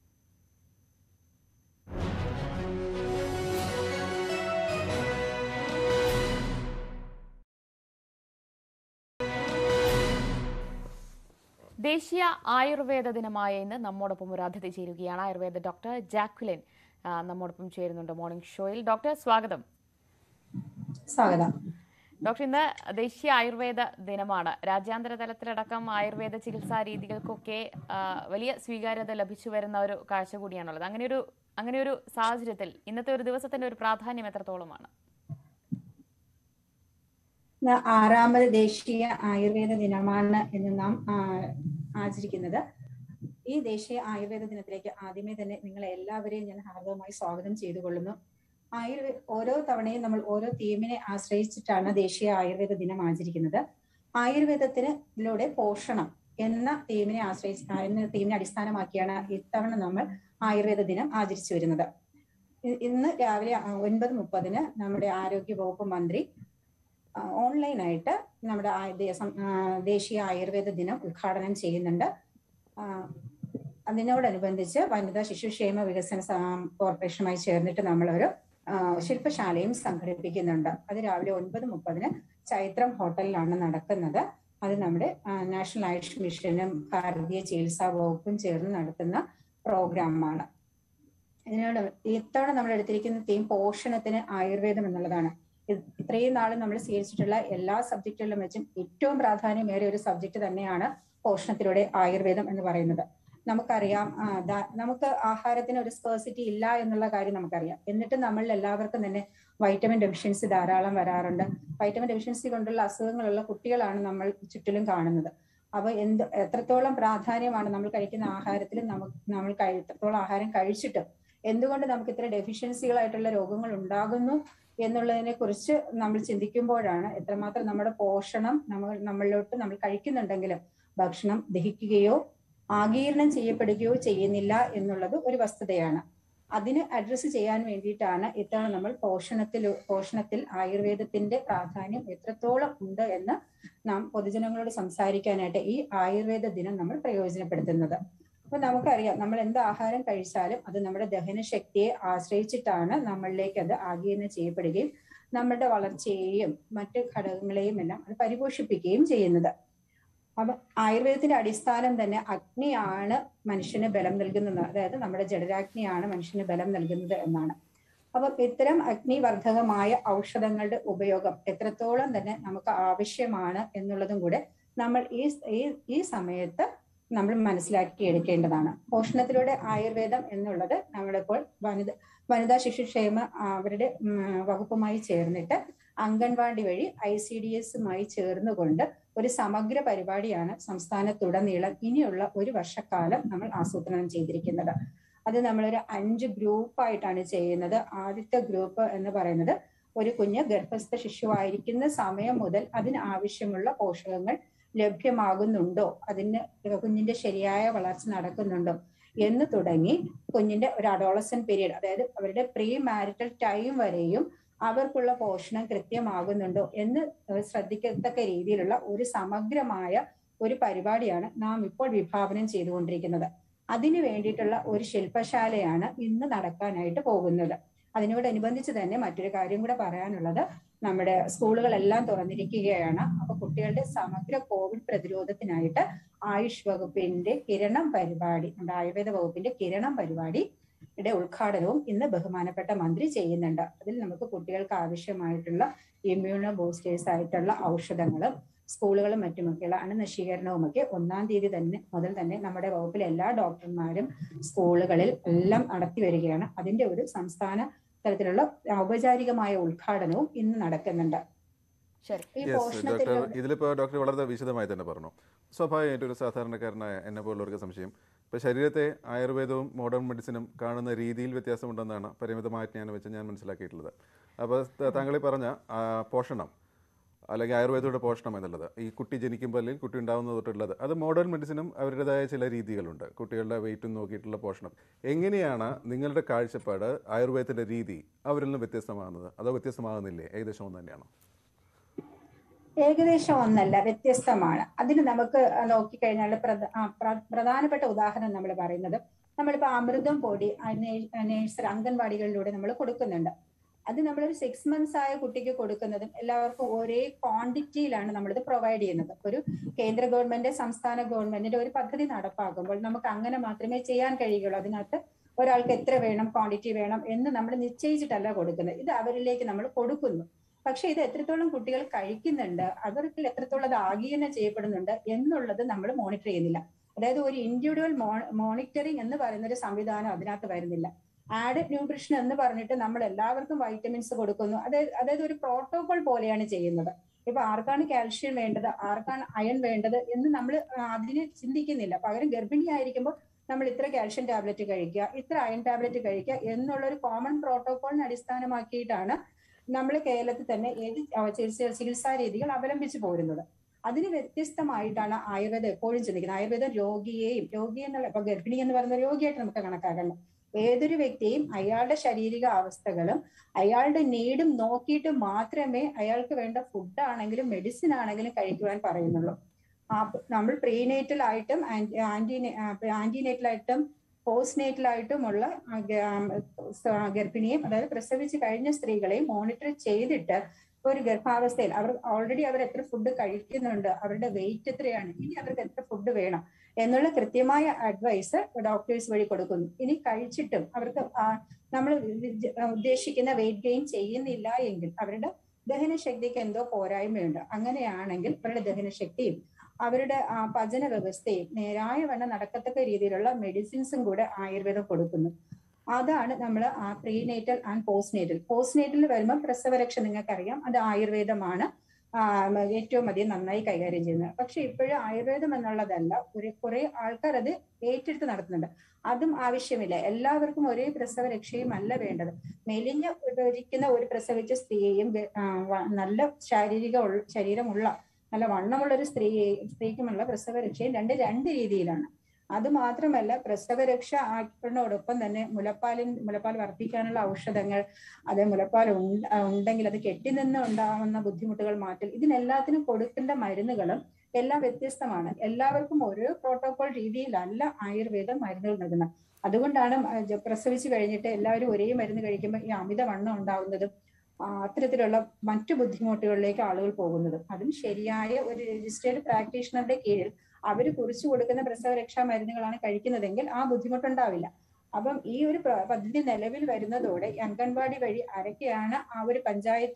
ദേശീയ ആയുർവേദ ദിനമായ ഇന്ന് നമ്മോടൊപ്പം ഒരു അതിഥി ചേരുകയാണ് ആയുർവേദ ഡോക്ടർ ജാക്വിലിൻ ആ, നമ്മോടൊപ്പം ചേരുന്നുണ്ട് മോർണിംഗ് ഷോയിൽ ഡോക്ടർ സ്വാഗതം സ്വാഗതം ഡോക്ടർ ഇന്ന് ദേശീയ ആയുർവേദ ദിനമാണ് രാജ്യാന്തര തലത്തിലടക്കം ആയുർവേദ ചികിത്സാ രീതികൾക്കൊക്കെ ആ, വലിയ സ്വീകാര്യത ലഭിച്ചു വരുന്ന ഒരു കാഴ്ച കൂടിയാണുള്ളത് അങ്ങനെ ഒരു അങ്ങനെ ഒരു സാഹചര്യത്തിൽ ഇന്നത്തെ ഒരു ദിവസത്തിന്റെ ഒരു പ്രാധാന്യം എത്രത്തോളമാണ് ഇന്ന് ആറാമത് ദേശീയ ആയുർവേദ ദിനമാണ് എന്ന് നാം ആ, ആചരിക്കുന്നത് ഈ ദേശീയ ആയുർവേദ ദിനത്തിലേക്ക് ആദ്യമേ തന്നെ നിങ്ങളെ എല്ലാവരെയും ഞാൻ ഹാർദവമായി സ്വാഗതം ചെയ്തു കൊള്ളുന്നു ആയുർവേ ഓരോ തവണയും നമ്മൾ ഓരോ തീമിനെ ആശ്രയിച്ചിട്ടാണ് ദേശീയ ആയുർവേദ ദിനം ആചരിക്കുന്നത് ആയുർവേദത്തിന് ഇതിലൂടെ പോഷണം എന്ന തീമിനെ ആശ്രയിച്ച് ആ, എന്ന തീമിനെ അടിസ്ഥാനമാക്കിയാണ് ഇത്തവണ നമ്മൾ ആയുർവേദ ദിനം ആചരിച്ചു വരുന്നത് ഇ- ഇന്ന് രാവിലെ ആ, ഒൻപത് മുപ്പതിന് നമ്മുടെ ആരോഗ്യ വകുപ്പ് മന്ത്രി ആ, ഓൺലൈനായിട്ട് നമ്മുടെ ആ ദേശം- ആ, ദേശീയ ആയുർവേദ ദിനം ഉദ്ഘാടനം ചെയ്യുന്നുണ്ട് ആ, അതിനോടനുബന്ധിച്ച് വനിതാ ശിശുക്ഷേമ വികസന സ- കോർപ്പറേഷനുമായി ചേർന്നിട്ട് നമ്മളൊരു ആ, ശില്പശാലയും സംഘടിപ്പിക്കുന്നുണ്ട് അത് രാവിലെ ഒൻപത് മുപ്പതിന് ചൈത്രം ഹോട്ടലിലാണ് നടക്കുന്നത് അത് നമ്മുടെ ആ, നാഷണൽ ആയുഷ് മിഷനും ഭാരതീയ ചികിത്സാ വകുപ്പും ചേർന്ന് നടത്തുന്ന പ്രോഗ്രാമാണ് ഇതിനോട് ഇത്തവണ നമ്മൾ എടുത്തിരിക്കുന്ന തീം പോഷണത്തിന് ആയുർവേദം എന്നുള്ളതാണ് ഇത് ഇത്രയും നാളും നമ്മൾ സ്വീകരിച്ചിട്ടുള്ള എല്ലാ സബ്ജക്റ്റുകളിലും വെച്ചും ഏറ്റവും പ്രാധാന്യമേറിയ ഒരു സബ്ജക്ട് തന്നെയാണ് പോഷണത്തിലൂടെ ആയുർവേദം എന്ന് പറയുന്നത് നമുക്കറിയാം ആ, ദാ- നമുക്ക് ആഹാരത്തിന് ഒരു സ്പേഴ്സിറ്റി ഇല്ല എന്നുള്ള കാര്യം നമുക്കറിയാം എന്നിട്ട് നമ്മളിൽ എല്ലാവർക്കും തന്നെ വൈറ്റമിൻ ഡെഫിഷ്യൻസി ധാരാളം വരാറുണ്ട് വൈറ്റമിൻ ഡെഫിഷ്യൻസി കൊണ്ടുള്ള അസുഖങ്ങളുള്ള കുട്ടികളാണ് നമ്മൾ ചുറ്റിലും കാണുന്നത് അപ്പൊ എന്ത് എത്രത്തോളം പ്രാധാന്യമാണ് നമ്മൾ കഴിക്കുന്ന ആഹാരത്തിൽ നമുക്ക് നമ്മൾ കഴി- എത്രത്തോളം ആഹാരം കഴിച്ചിട്ടും എന്തുകൊണ്ട് നമുക്ക് ഇത്ര ഡെഫിഷ്യൻസികളായിട്ടുള്ള രോഗങ്ങൾ ഉണ്ടാകുന്നു എന്നുള്ളതിനെ കുറിച്ച് നമ്മൾ ചിന്തിക്കുമ്പോഴാണ് എത്രമാത്രം നമ്മുടെ പോഷണം നമ്മൾ നമ്മളിലോട്ട് നമ്മൾ കഴിക്കുന്നുണ്ടെങ്കിലും ഭക്ഷണം ദഹിക്കുകയോ ആഗീരണം ചെയ്യപ്പെടുകയോ ചെയ്യുന്നില്ല എന്നുള്ളത് ഒരു വസ്തുതയാണ് അതിന് അഡ്രസ്സ് ചെയ്യാൻ വേണ്ടിയിട്ടാണ് ഇത്തവണ നമ്മൾ പോഷണത്തിൽ പോഷണത്തിൽ ആയുർവേദത്തിന്റെ പ്രാധാന്യം എത്രത്തോളം ഉണ്ട് എന്ന് നാം പൊതുജനങ്ങളോട് സംസാരിക്കാനായിട്ട് ഈ ആയുർവേദ ദിനം നമ്മൾ പ്രയോജനപ്പെടുത്തുന്നത് അപ്പൊ നമുക്കറിയാം നമ്മൾ എന്ത് ആഹാരം കഴിച്ചാലും അത് നമ്മുടെ ദഹനശക്തിയെ ആശ്രയിച്ചിട്ടാണ് നമ്മളിലേക്ക് അത് ആഗീരണം ചെയ്യപ്പെടുകയും നമ്മുടെ വളർച്ചയെയും മറ്റ് ഘടകങ്ങളെയും എല്ലാം അത് പരിപോഷിപ്പിക്കുകയും ചെയ്യുന്നത് അപ്പൊ ആയുർവേദത്തിന്റെ അടിസ്ഥാനം തന്നെ അഗ്നിയാണ് മനുഷ്യന് ബലം നൽകുന്നത് അതായത് നമ്മുടെ ജഡരാഗ്നിയാണ് മനുഷ്യന് ബലം നൽകുന്നത് എന്നാണ് അപ്പൊ ഇത്തരം അഗ്നിവർദ്ധകമായ ഔഷധങ്ങളുടെ ഉപയോഗം എത്രത്തോളം തന്നെ നമുക്ക് ആവശ്യമാണ് എന്നുള്ളതും കൂടെ നമ്മൾ ഈ ഈ ഈ സമയത്ത് നമ്മൾ മനസ്സിലാക്കി എടുക്കേണ്ടതാണ് പോഷണത്തിലൂടെ ആയുർവേദം എന്നുള്ളത് നമ്മളിപ്പോൾ വനിത വനിതാ ശിശുക്ഷേമ ആ, അവരുടെ ഉം, വകുപ്പുമായി ചേർന്നിട്ട് അംഗൻവാടി വഴി ഐ സി ഡി എസുമായി ചേർന്നുകൊണ്ട് ഒരു സമഗ്ര പരിപാടിയാണ് സംസ്ഥാനത്തുടനീളം ഇനിയുള്ള ഒരു വർഷക്കാലം നമ്മൾ ആസൂത്രണം ചെയ്തിരിക്കുന്നത് അത് നമ്മളൊരു അഞ്ച് ഗ്രൂപ്പായിട്ടാണ് ചെയ്യുന്നത് ആദ്യത്തെ ഗ്രൂപ്പ് എന്ന് പറയുന്നത് ഒരു കുഞ്ഞ് ഗർഭസ്ഥ ശിശുവായിരിക്കുന്ന സമയം മുതൽ അതിന് ആവശ്യമുള്ള പോഷകങ്ങൾ ലഭ്യമാകുന്നുണ്ടോ അതിന് കുഞ്ഞിന്റെ ശരിയായ വളർച്ച നടക്കുന്നുണ്ടോ എന്ന് തുടങ്ങി കുഞ്ഞിന്റെ ഒരു അഡോളസൻ പീരീഡ് അതായത് അവരുടെ പ്രീ മാരിറ്റൽ ടൈം വരെയും അവർക്കുള്ള പോഷണം കൃത്യമാകുന്നുണ്ടോ എന്ന് ശ്രദ്ധിക്കത്തക്ക രീതിയിലുള്ള ഒരു സമഗ്രമായ ഒരു പരിപാടിയാണ് നാം ഇപ്പോൾ വിഭാവനം ചെയ്തുകൊണ്ടിരിക്കുന്നത് അതിനു വേണ്ടിയിട്ടുള്ള ഒരു ശില്പശാലയാണ് ഇന്ന് നടക്കാനായിട്ട് പോകുന്നത് അതിനോടനുബന്ധിച്ച് തന്നെ മറ്റൊരു കാര്യം കൂടെ പറയാനുള്ളത് നമ്മുടെ സ്കൂളുകളെല്ലാം തുറന്നിരിക്കുകയാണ് അപ്പൊ കുട്ടികളുടെ സമഗ്ര കോവിഡ് പ്രതിരോധത്തിനായിട്ട് ആയുഷ് വകുപ്പിന്റെ കിരണം പരിപാടി നമ്മുടെ ആയുർവേദ വകുപ്പിന്റെ കിരണം പരിപാടി യുടെ ഉദ്ഘാടനവും ഇന്ന് ബഹുമാനപ്പെട്ട മന്ത്രി ചെയ്യുന്നുണ്ട് അതിൽ നമുക്ക് കുട്ടികൾക്ക് ആവശ്യമായിട്ടുള്ള ഇമ്മ്യൂണോ ബൂസ്റ്റേഴ്സ് ആയിട്ടുള്ള ഔഷധങ്ങളും സ്കൂളുകളും മറ്റുമൊക്കെയുള്ള അണുനശീകരണവുമൊക്കെ ഒന്നാം തീയതി തന്നെ മുതൽ തന്നെ നമ്മുടെ വകുപ്പിലെ എല്ലാ ഡോക്ടർമാരും സ്കൂളുകളിൽ എല്ലാം നടത്തി വരികയാണ് അതിന്റെ ഒരു സംസ്ഥാന തലത്തിലുള്ള ഔപചാരികമായ ഉദ്ഘാടനവും ഇന്ന് നടക്കുന്നുണ്ട് ശരി ഈ യെസ് പോഷണത്തിൽ ഡോക്ടർ ഇതിലിപ്പോൾ ഡോക്ടർ വളരെ വിശദമായി തന്നെ പറഞ്ഞു സ്വാഭാവികമായിട്ട് ഒരു സാധാരണക്കാരനായ എന്നെ പോലുള്ളവർക്ക് സംശയം ഇപ്പോൾ ശരീരത്തെ ആയുർവേദവും മോഡേൺ മെഡിസിനും കാണുന്ന രീതിയിൽ വ്യത്യാസമുണ്ടെന്നാണ് പരിമിതമായ ജ്ഞാനം വെച്ച് ഞാൻ മനസ്സിലാക്കിയിട്ടുള്ളത് അപ്പോൾ ത- താങ്കൾ ഈ പറഞ്ഞ ആ, പോഷണം അല്ലെങ്കിൽ ആയുർവേദയുടെ പോഷണം എന്നുള്ളത് ഈ കുട്ടി ജനിക്കുമ്പോൾ അല്ലെങ്കിൽ കുട്ടി ഉണ്ടാകുന്നത് തൊട്ടുള്ളത് അത് മോഡേൺ മെഡിസിനും അവരുടേതായ ചില രീതികളുണ്ട് കുട്ടികളുടെ വെയിറ്റും നോക്കിയിട്ടുള്ള പോഷണം എങ്ങനെയാണ് നിങ്ങളുടെ കാഴ്ചപ്പാട് ആയുർവേദത്തിൻ്റെ രീതി അവരിൽ നിന്ന് വ്യത്യസ്തമാകുന്നത് അതോ വ്യത്യസ്തമാകുന്നില്ലേ ഏകദേശം ഒന്ന് തന്നെയാണോ ഏകദേശം ഒന്നല്ല വ്യത്യസ്തമാണ് അതിന് നമുക്ക് നോക്കിക്കഴിഞ്ഞാൽ പ്രധ ആ, പ്ര- പ്രധാനപ്പെട്ട ഉദാഹരണം നമ്മൾ പറയുന്നത് നമ്മളിപ്പോ അമൃതം പൊടി നേഴ്സറി അംഗൻവാടികളിലൂടെ നമ്മൾ കൊടുക്കുന്നുണ്ട് അത് നമ്മളൊരു സിക്സ് മന്ത്സ് ആയ കുട്ടിക്ക് കൊടുക്കുന്നതും എല്ലാവർക്കും ഒരേ ക്വാണ്ടിറ്റിയിലാണ് നമ്മളിത് പ്രൊവൈഡ് ചെയ്യുന്നത് ഒരു കേന്ദ്ര ഗവൺമെന്റ് സംസ്ഥാന ഗവൺമെന്റിന്റെ ഒരു പദ്ധതി നടപ്പാക്കുമ്പോൾ നമുക്ക് അങ്ങനെ മാത്രമേ ചെയ്യാൻ കഴിയുകയുള്ളൂ അതിനകത്ത് ഒരാൾക്ക് എത്ര വേണം ക്വാണ്ടിറ്റി വേണം എന്ന് നമ്മൾ നിശ്ചയിച്ചിട്ടല്ല കൊടുക്കുന്നത് ഇത് അവരിലേക്ക് നമ്മൾ കൊടുക്കുന്നു പക്ഷെ ഇത് എത്രത്തോളം കുട്ടികൾ കഴിക്കുന്നുണ്ട് അവർക്ക് എത്രത്തോളം അത് ആഗീരണം ചെയ്യപ്പെടുന്നുണ്ട് എന്നുള്ളത് നമ്മൾ മോണിറ്റർ ചെയ്യുന്നില്ല അതായത് ഒരു ഇൻഡിവിജ്വൽ മോണിറ്ററിംഗ് എന്ന് പറയുന്ന ഒരു സംവിധാനം അതിനകത്ത് വരുന്നില്ല ആഡ് ന്യൂട്രീഷൻ എന്ന് പറഞ്ഞിട്ട് നമ്മൾ എല്ലാവർക്കും വൈറ്റമിൻസ് കൊടുക്കുന്നു അതായത് അതായത് ഒരു പ്രോട്ടോകോൾ പോലെയാണ് ചെയ്യുന്നത് ഇപ്പൊ ആർക്കാണ് കാൽഷ്യം വേണ്ടത് ആർക്കാണ് അയൺ വേണ്ടത് എന്ന് നമ്മൾ അതിന് ചിന്തിക്കുന്നില്ല പകരം ഗർഭിണിയായിരിക്കുമ്പോൾ നമ്മൾ ഇത്ര കാൽഷ്യം ടാബ്ലറ്റ് കഴിക്കുക ഇത്ര അയൺ ടാബ്ലറ്റ് കഴിക്കുക എന്നുള്ള ഒരു കോമൺ പ്രോട്ടോകോളിനെ അടിസ്ഥാനമാക്കിയിട്ടാണ് നമ്മൾ കേരളത്തിൽ തന്നെ ഏത് ചികിത്സ ചികിത്സാ രീതികൾ അവലംബിച്ചു പോരുന്നത് അതിന് വ്യത്യസ്തമായിട്ടാണ് ആയുർവേദം എപ്പോഴും ചിന്തിക്കുന്നത് ആയുർവേദം രോഗിയെയും രോഗി എന്നുള്ള ഇപ്പൊ ഗർഭിണി എന്ന് പറയുന്ന രോഗിയായിട്ട് നമുക്ക് കണക്കാക്കണം ഏതൊരു വ്യക്തിയും അയാളുടെ ശാരീരിക അവസ്ഥകളും അയാളുടെ നീഡും നോക്കിയിട്ട് മാത്രമേ അയാൾക്ക് വേണ്ട ഫുഡ് ആണെങ്കിലും മെഡിസിൻ ആണെങ്കിലും കഴിക്കുവാൻ പറയുന്നുള്ളൂ ആ നമ്മൾ പ്രീനേറ്റൽ ആയിട്ടും ആന്റി ആന്റിനേറ്റൽ ആയിട്ടും പോസ്റ്റ് ആയിട്ടുമുള്ള ഗർഭിണിയും അതായത് പ്രസവിച്ച് കഴിഞ്ഞ സ്ത്രീകളെയും മോണിറ്റർ ചെയ്തിട്ട് ഒരു ഗർഭാവസ്ഥയിൽ അവർ ഓൾറെഡി അവർ എത്ര ഫുഡ് കഴിക്കുന്നുണ്ട് അവരുടെ വെയിറ്റ് എത്രയാണ് ഇനി അവർക്ക് എത്ര ഫുഡ് വേണം എന്നുള്ള കൃത്യമായ അഡ്വൈസ് ഡോക്ടേഴ്സ് വഴി കൊടുക്കുന്നു ഇനി കഴിച്ചിട്ടും അവർക്ക് നമ്മൾ ഉദ്ദേശിക്കുന്ന വെയിറ്റ് ഗെയിൻ ചെയ്യുന്നില്ല എങ്കിൽ അവരുടെ ദഹനശക്തിക്ക് എന്തോ പോരായ്മയുണ്ട് അങ്ങനെയാണെങ്കിൽ അവരുടെ ദഹനശക്തിയും അവരുടെ ആ പചന വ്യവസ്ഥയും നേരായ വണ്ണം നടക്കത്തക്ക രീതിയിലുള്ള മെഡിസിൻസും കൂടെ ആയുർവേദം കൊടുക്കുന്നു അതാണ് നമ്മൾ ആ പ്രീനേറ്റൽ ആൻഡ് പോസ്റ്റ്നേറ്റൽ പോസ്റ്റ്നേറ്റലിൽ വരുമ്പോൾ പ്രസവരക്ഷ നിങ്ങൾക്കറിയാം അത് ആയുർവേദമാണ് ഏറ്റവും അധികം നന്നായി കൈകാര്യം ചെയ്യുന്നത് പക്ഷെ ഇപ്പോഴും ആയുർവേദം എന്നുള്ളതല്ല ഒരു കുറെ ആൾക്കാർ അത് ഏറ്റെടുത്ത് നടത്തുന്നുണ്ട് അതും ആവശ്യമില്ല എല്ലാവർക്കും ഒരേ പ്രസവരക്ഷയും അല്ല വേണ്ടത് മെലിഞ്ഞ ഇരിക്കുന്ന ഒരു പ്രസവിച്ച സ്ത്രീയെയും നല്ല ശാരീരിക ശരീരമുള്ള നല്ല വണ്ണമുള്ള ഒരു സ്ത്രീ സ്ത്രീക്കുമുള്ള പ്രസവരക്ഷയും രണ്ട് രണ്ട് രീതിയിലാണ് അത് മാത്രമല്ല പ്രസവരക്ഷ ആക്കുന്നതോടൊപ്പം തന്നെ മുലപ്പാലിൻ മുലപ്പാൽ വർദ്ധിക്കാനുള്ള ഔഷധങ്ങൾ അത് മുലപ്പാൽ ഉണ്ടെങ്കിൽ അത് കെട്ടിനിന്ന് ഉണ്ടാകുന്ന ബുദ്ധിമുട്ടുകൾ മാറ്റൽ ഇതിനെല്ലാത്തിനും കൊടുക്കേണ്ട മരുന്നുകളും എല്ലാം വ്യത്യസ്തമാണ് എല്ലാവർക്കും ഓരോ പ്രോട്ടോകോൾ രീതിയിലല്ല ആയുർവേദം മരുന്നുകൾ നൽകുന്നത് അതുകൊണ്ടാണ് പ്രസവിച്ചു കഴിഞ്ഞിട്ട് എല്ലാവരും ഒരേ മരുന്ന് കഴിക്കുമ്പോൾ ഈ അമിത വണ്ണം ഉണ്ടാകുന്നതും അത്തരത്തിലുള്ള മറ്റു ബുദ്ധിമുട്ടുകളിലേക്ക് ആളുകൾ പോകുന്നത് അതിന് ശരിയായ ഒരു രജിസ്റ്റേർഡ് പ്രാക്ടീഷണറുടെ കീഴിൽ അവർ കുറിച്ചു കൊടുക്കുന്ന പ്രസവരക്ഷാ മരുന്നുകളാണ് കഴിക്കുന്നതെങ്കിൽ ആ ബുദ്ധിമുട്ടുണ്ടാവില്ല അപ്പം ഈ ഒരു പദ്ധതി നിലവിൽ വരുന്നതോടെ അംഗൻവാടി വഴി ആരൊക്കെയാണ് ആ ഒരു പഞ്ചായത്തിൽ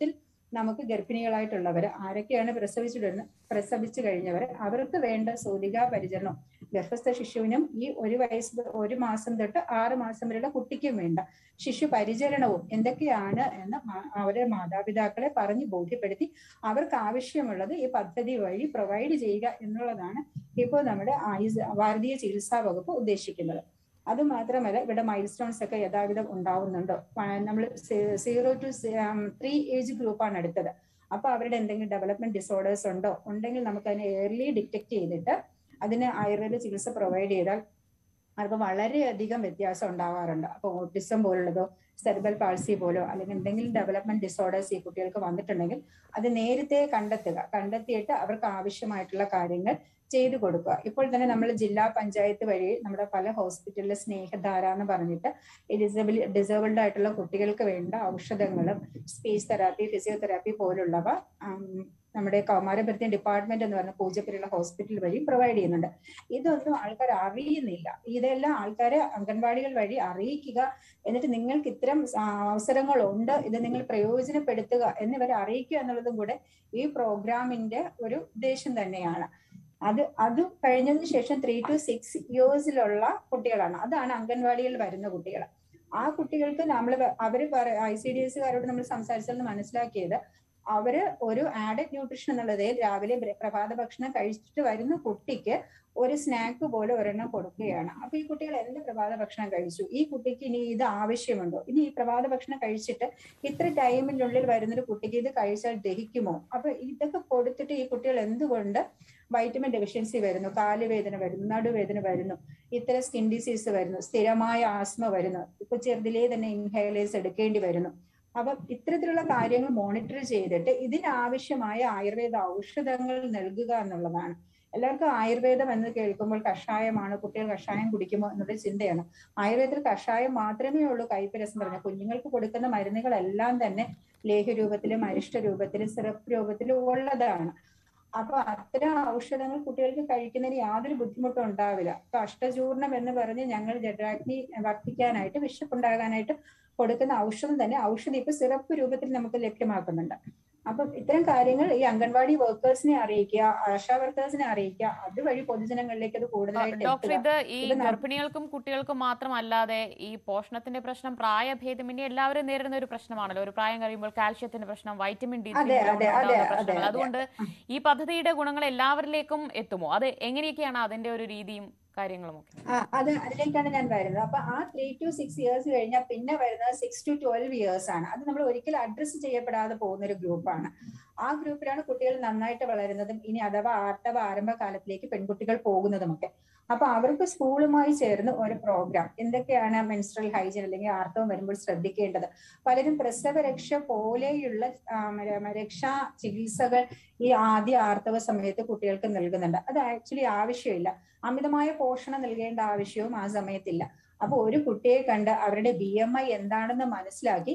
നമുക്ക് ഗർഭിണികളായിട്ടുള്ളവർ ആരൊക്കെയാണ് പ്രസവിച്ചിട്ട് പ്രസവിച്ചു കഴിഞ്ഞവർ അവർക്ക് വേണ്ട സൂതികാ പരിചരണം ഗർഭസ്ഥ ശിശുവിനും ഈ ഒരു വയസ്സ് ഒരു മാസം തൊട്ട് ആറ് മാസം വരെയുള്ള കുട്ടിക്കും വേണ്ട ശിശു പരിചരണവും എന്തൊക്കെയാണ് എന്ന് മാ- അവരുടെ മാതാപിതാക്കളെ പറഞ്ഞ് ബോധ്യപ്പെടുത്തി അവർക്ക് ആവശ്യമുള്ളത് ഈ പദ്ധതി വഴി പ്രൊവൈഡ് ചെയ്യുക എന്നുള്ളതാണ് ഇപ്പോൾ നമ്മുടെ ആയുസ് ഭാരതീയ ചികിത്സാ വകുപ്പ് ഉദ്ദേശിക്കുന്നത് അത് മാത്രമല്ല ഇവിടെ മൈൽ സ്റ്റോൺസ് ഒക്കെ യഥാവിധം ഉണ്ടാവുന്നുണ്ടോ നമ്മൾ സീറോ ടു ത്രീ ഏജ് ഗ്രൂപ്പാണ് എടുത്തത് അപ്പൊ അവരുടെ എന്തെങ്കിലും ഡെവലപ്മെന്റ് ഡിസോർഡേഴ്സ് ഉണ്ടോ ഉണ്ടെങ്കിൽ നമുക്ക് അതിനെ ഏർലി ഡിറ്റക്ട് ചെയ്തിട്ട് അതിന് ആയുർവേദ ചികിത്സ പ്രൊവൈഡ് ചെയ്താൽ അവർക്ക് വളരെയധികം വ്യത്യാസം ഉണ്ടാവാറുണ്ട് അപ്പൊ ഓട്ടിസം പോലുള്ളതോ സെർബൽ പാൾസി പോലോ അല്ലെങ്കിൽ എന്തെങ്കിലും ഡെവലപ്മെന്റ് ഡിസോർഡേഴ്സ് ഈ കുട്ടികൾക്ക് വന്നിട്ടുണ്ടെങ്കിൽ അത് നേരത്തെ കണ്ടെത്തുക കണ്ടെത്തിയിട്ട് അവർക്ക് ആവശ്യമായിട്ടുള്ള കാര്യങ്ങൾ ചെയ്തു കൊടുക്കുക ഇപ്പോൾ തന്നെ നമ്മൾ ജില്ലാ പഞ്ചായത്ത് വഴി നമ്മുടെ പല ഹോസ്പിറ്റലിലെ സ്നേഹധാര എന്ന് പറഞ്ഞിട്ട് ഈ ഡിസബിൾ ഡിസേബിൾഡ് ആയിട്ടുള്ള കുട്ടികൾക്ക് വേണ്ട ഔഷധങ്ങളും സ്പീച്ച് തെറാപ്പി ഫിസിയോതെറാപ്പി പോലുള്ളവ ആം, നമ്മുടെ കൗമാരഭൃത്യം ഡിപ്പാർട്ട്മെന്റ് എന്ന് പറഞ്ഞ പൂജപ്പുരയുള്ള ഹോസ്പിറ്റൽ വഴി പ്രൊവൈഡ് ചെയ്യുന്നുണ്ട് ഇതൊന്നും ആൾക്കാർ അറിയുന്നില്ല ഇതെല്ലാം ആൾക്കാരെ അംഗൻവാടികൾ വഴി അറിയിക്കുക എന്നിട്ട് നിങ്ങൾക്ക് ഇത്തരം ആ, അവസരങ്ങളുണ്ട് ഇത് നിങ്ങൾ പ്രയോജനപ്പെടുത്തുക എന്നിവരെ അറിയിക്കുക എന്നുള്ളതും കൂടെ ഈ പ്രോഗ്രാമിന്റെ ഒരു ഉദ്ദേശം തന്നെയാണ് അത് അത് കഴിഞ്ഞതിന് ശേഷം ത്രീ ടു സിക്സ് ഇയേഴ്സിലുള്ള കുട്ടികളാണ് അതാണ് അംഗൻവാടിയിൽ വരുന്ന കുട്ടികൾ ആ കുട്ടികൾക്ക് നമ്മൾ അവര് ഐ സി ഡി എസുകാരോട് നമ്മൾ സംസാരിച്ചതെന്ന് മനസ്സിലാക്കിയത് അവര് ഒരു ആഡഡ് ന്യൂട്രീഷൻ എന്നുള്ളതിൽ രാവിലെ ബ്ര- പ്രഭാത ഭക്ഷണം കഴിച്ചിട്ട് വരുന്ന കുട്ടിക്ക് ഒരു സ്നാക്ക് പോലെ ഒരെണ്ണം കൊടുക്കുകയാണ് അപ്പൊ ഈ കുട്ടികൾ എന്ത് പ്രഭാത ഭക്ഷണം കഴിച്ചു ഈ കുട്ടിക്ക് ഇനി ഇത് ആവശ്യമുണ്ടോ ഇനി ഈ പ്രഭാത ഭക്ഷണം കഴിച്ചിട്ട് ഇത്ര ടൈമിനുള്ളിൽ വരുന്നൊരു കുട്ടിക്ക് ഇത് കഴിച്ചാൽ ദഹിക്കുമോ അപ്പൊ ഇതൊക്കെ കൊടുത്തിട്ട് ഈ കുട്ടികൾ എന്തുകൊണ്ട് വൈറ്റമിൻ ഡെഫിഷ്യൻസി വരുന്നു കാലുവേദന വരുന്നു നടുവേദന വരുന്നു ഇത്തരം സ്കിൻ ഡിസീസ് വരുന്നു സ്ഥിരമായ ആസ്മ വരുന്നു ഇപ്പൊ ചെറുതിലേ തന്നെ ഇൻഹേലേഴ്സ് എടുക്കേണ്ടി വരുന്നു അപ്പൊ ഇത്തരത്തിലുള്ള കാര്യങ്ങൾ മോണിറ്റർ ചെയ്തിട്ട് ഇതിനാവശ്യമായ ആയുർവേദ ഔഷധങ്ങൾ നൽകുക എന്നുള്ളതാണ് എല്ലാവർക്കും ആയുർവേദം എന്ന് കേൾക്കുമ്പോൾ കഷായമാണ് കുട്ടികൾ കഷായം കുടിക്കുമോ എന്നുള്ള ചിന്തയാണ് ആയുർവേദത്തിൽ കഷായം മാത്രമേ ഉള്ളൂ കൈപ്പരസം പറഞ്ഞ കുഞ്ഞുങ്ങൾക്ക് കൊടുക്കുന്ന മരുന്നുകളെല്ലാം തന്നെ ലേഹ്യ രൂപത്തിലും അരിഷ്ട രൂപത്തിലും സിറപ്പ് രൂപത്തിലും ഉള്ളതാണ് അപ്പൊ അത്തരം ഔഷധങ്ങൾ കുട്ടികൾക്ക് കഴിക്കുന്നതിന് യാതൊരു ബുദ്ധിമുട്ടും ഉണ്ടാവില്ല അപ്പൊ അഷ്ടചൂർണം എന്ന് പറഞ്ഞ് ഞങ്ങൾ ജഡ്രാഗ്നി വർദ്ധിക്കാനായിട്ട് വിശപ്പുണ്ടാകാനായിട്ട് കൊടുക്കുന്ന ഔഷധം തന്നെ ഔഷധം ഇപ്പൊ സിറപ്പ് രൂപത്തിൽ നമുക്ക് ലഭ്യമാക്കുന്നുണ്ട് അപ്പം ഇത്തരം കാര്യങ്ങൾ ഈ അംഗൻവാടി വർക്കേഴ്സിനെ അറിയിക്കുക ആശാ വർക്കേഴ്സിനെ അറിയിക്കുക അതുവഴി പൊതുജനങ്ങളിലേക്ക് അത് കൂടുതലായിട്ട് ഡോക്ടർ എത്തുക. ഇത് ഈ ഇത് ന- ഗർഭിണികൾക്കും കുട്ടികൾക്കും മാത്രമല്ലാതെ ഈ പോഷണത്തിന്റെ പ്രശ്നം പ്രായഭേദമന്യേ എല്ലാവരും നേരിടുന്ന ഒരു പ്രശ്നമാണല്ലോ ഒരു പ്രായം കഴിയുമ്പോൾ കാൽഷ്യത്തിന്റെ പ്രശ്നം വൈറ്റമിൻ ഡി അതെ, അതെ, അതെ, അതെ, പ്രശ്നങ്ങൾ അതെ. അതുകൊണ്ട് ഈ പദ്ധതിയുടെ ഗുണങ്ങൾ എല്ലാവരിലേക്കും എത്തുമോ അത് എങ്ങനെയൊക്കെയാണ് അതിന്റെ ഒരു രീതിയും കാര്യങ്ങളും ഒക്കെ ആ അത് അതിലേക്കാണ് ഞാൻ വരുന്നത് അപ്പൊ ആ ത്രീ ടു സിക്സ് ഇയേഴ്സ് കഴിഞ്ഞാൽ പിന്നെ വരുന്നത് സിക്സ് ടു ട്വൽവ് ഇയേഴ്സ് ആണ് അത് നമ്മൾ ഒരിക്കലും അഡ്രസ്സ് ചെയ്യപ്പെടാതെ പോകുന്ന ഒരു ഗ്രൂപ്പാണ് ആ ഗ്രൂപ്പിലാണ് കുട്ടികൾ നന്നായിട്ട് വളരുന്നതും ഇനി അഥവാ ആർത്തവ ആരംഭകാലത്തിലേക്ക് പെൺകുട്ടികൾ പോകുന്നതുമൊക്കെ അപ്പൊ അവർക്ക് സ്കൂളുമായി ചേർന്ന് ഒരു പ്രോഗ്രാം എന്തൊക്കെയാണ് മെൻസ്ട്രൽ ഹൈജീൻ അല്ലെങ്കിൽ ആർത്തവം വരുമ്പോൾ ശ്രദ്ധിക്കേണ്ടത് പലരും പ്രസവരക്ഷ പോലെയുള്ള ആ, മര- രക്ഷാ ചികിത്സകൾ ഈ ആദ്യ ആർത്തവ സമയത്ത് കുട്ടികൾക്ക് നൽകുന്നുണ്ട് അത് ആക്ച്വലി ആവശ്യമില്ല അമിതമായ പോഷണം നൽകേണ്ട ആവശ്യവും ആ സമയത്തില്ല അപ്പൊ ഒരു കുട്ടിയെ കണ്ട് അവരുടെ ബി എം ഐ എന്താണെന്ന് മനസ്സിലാക്കി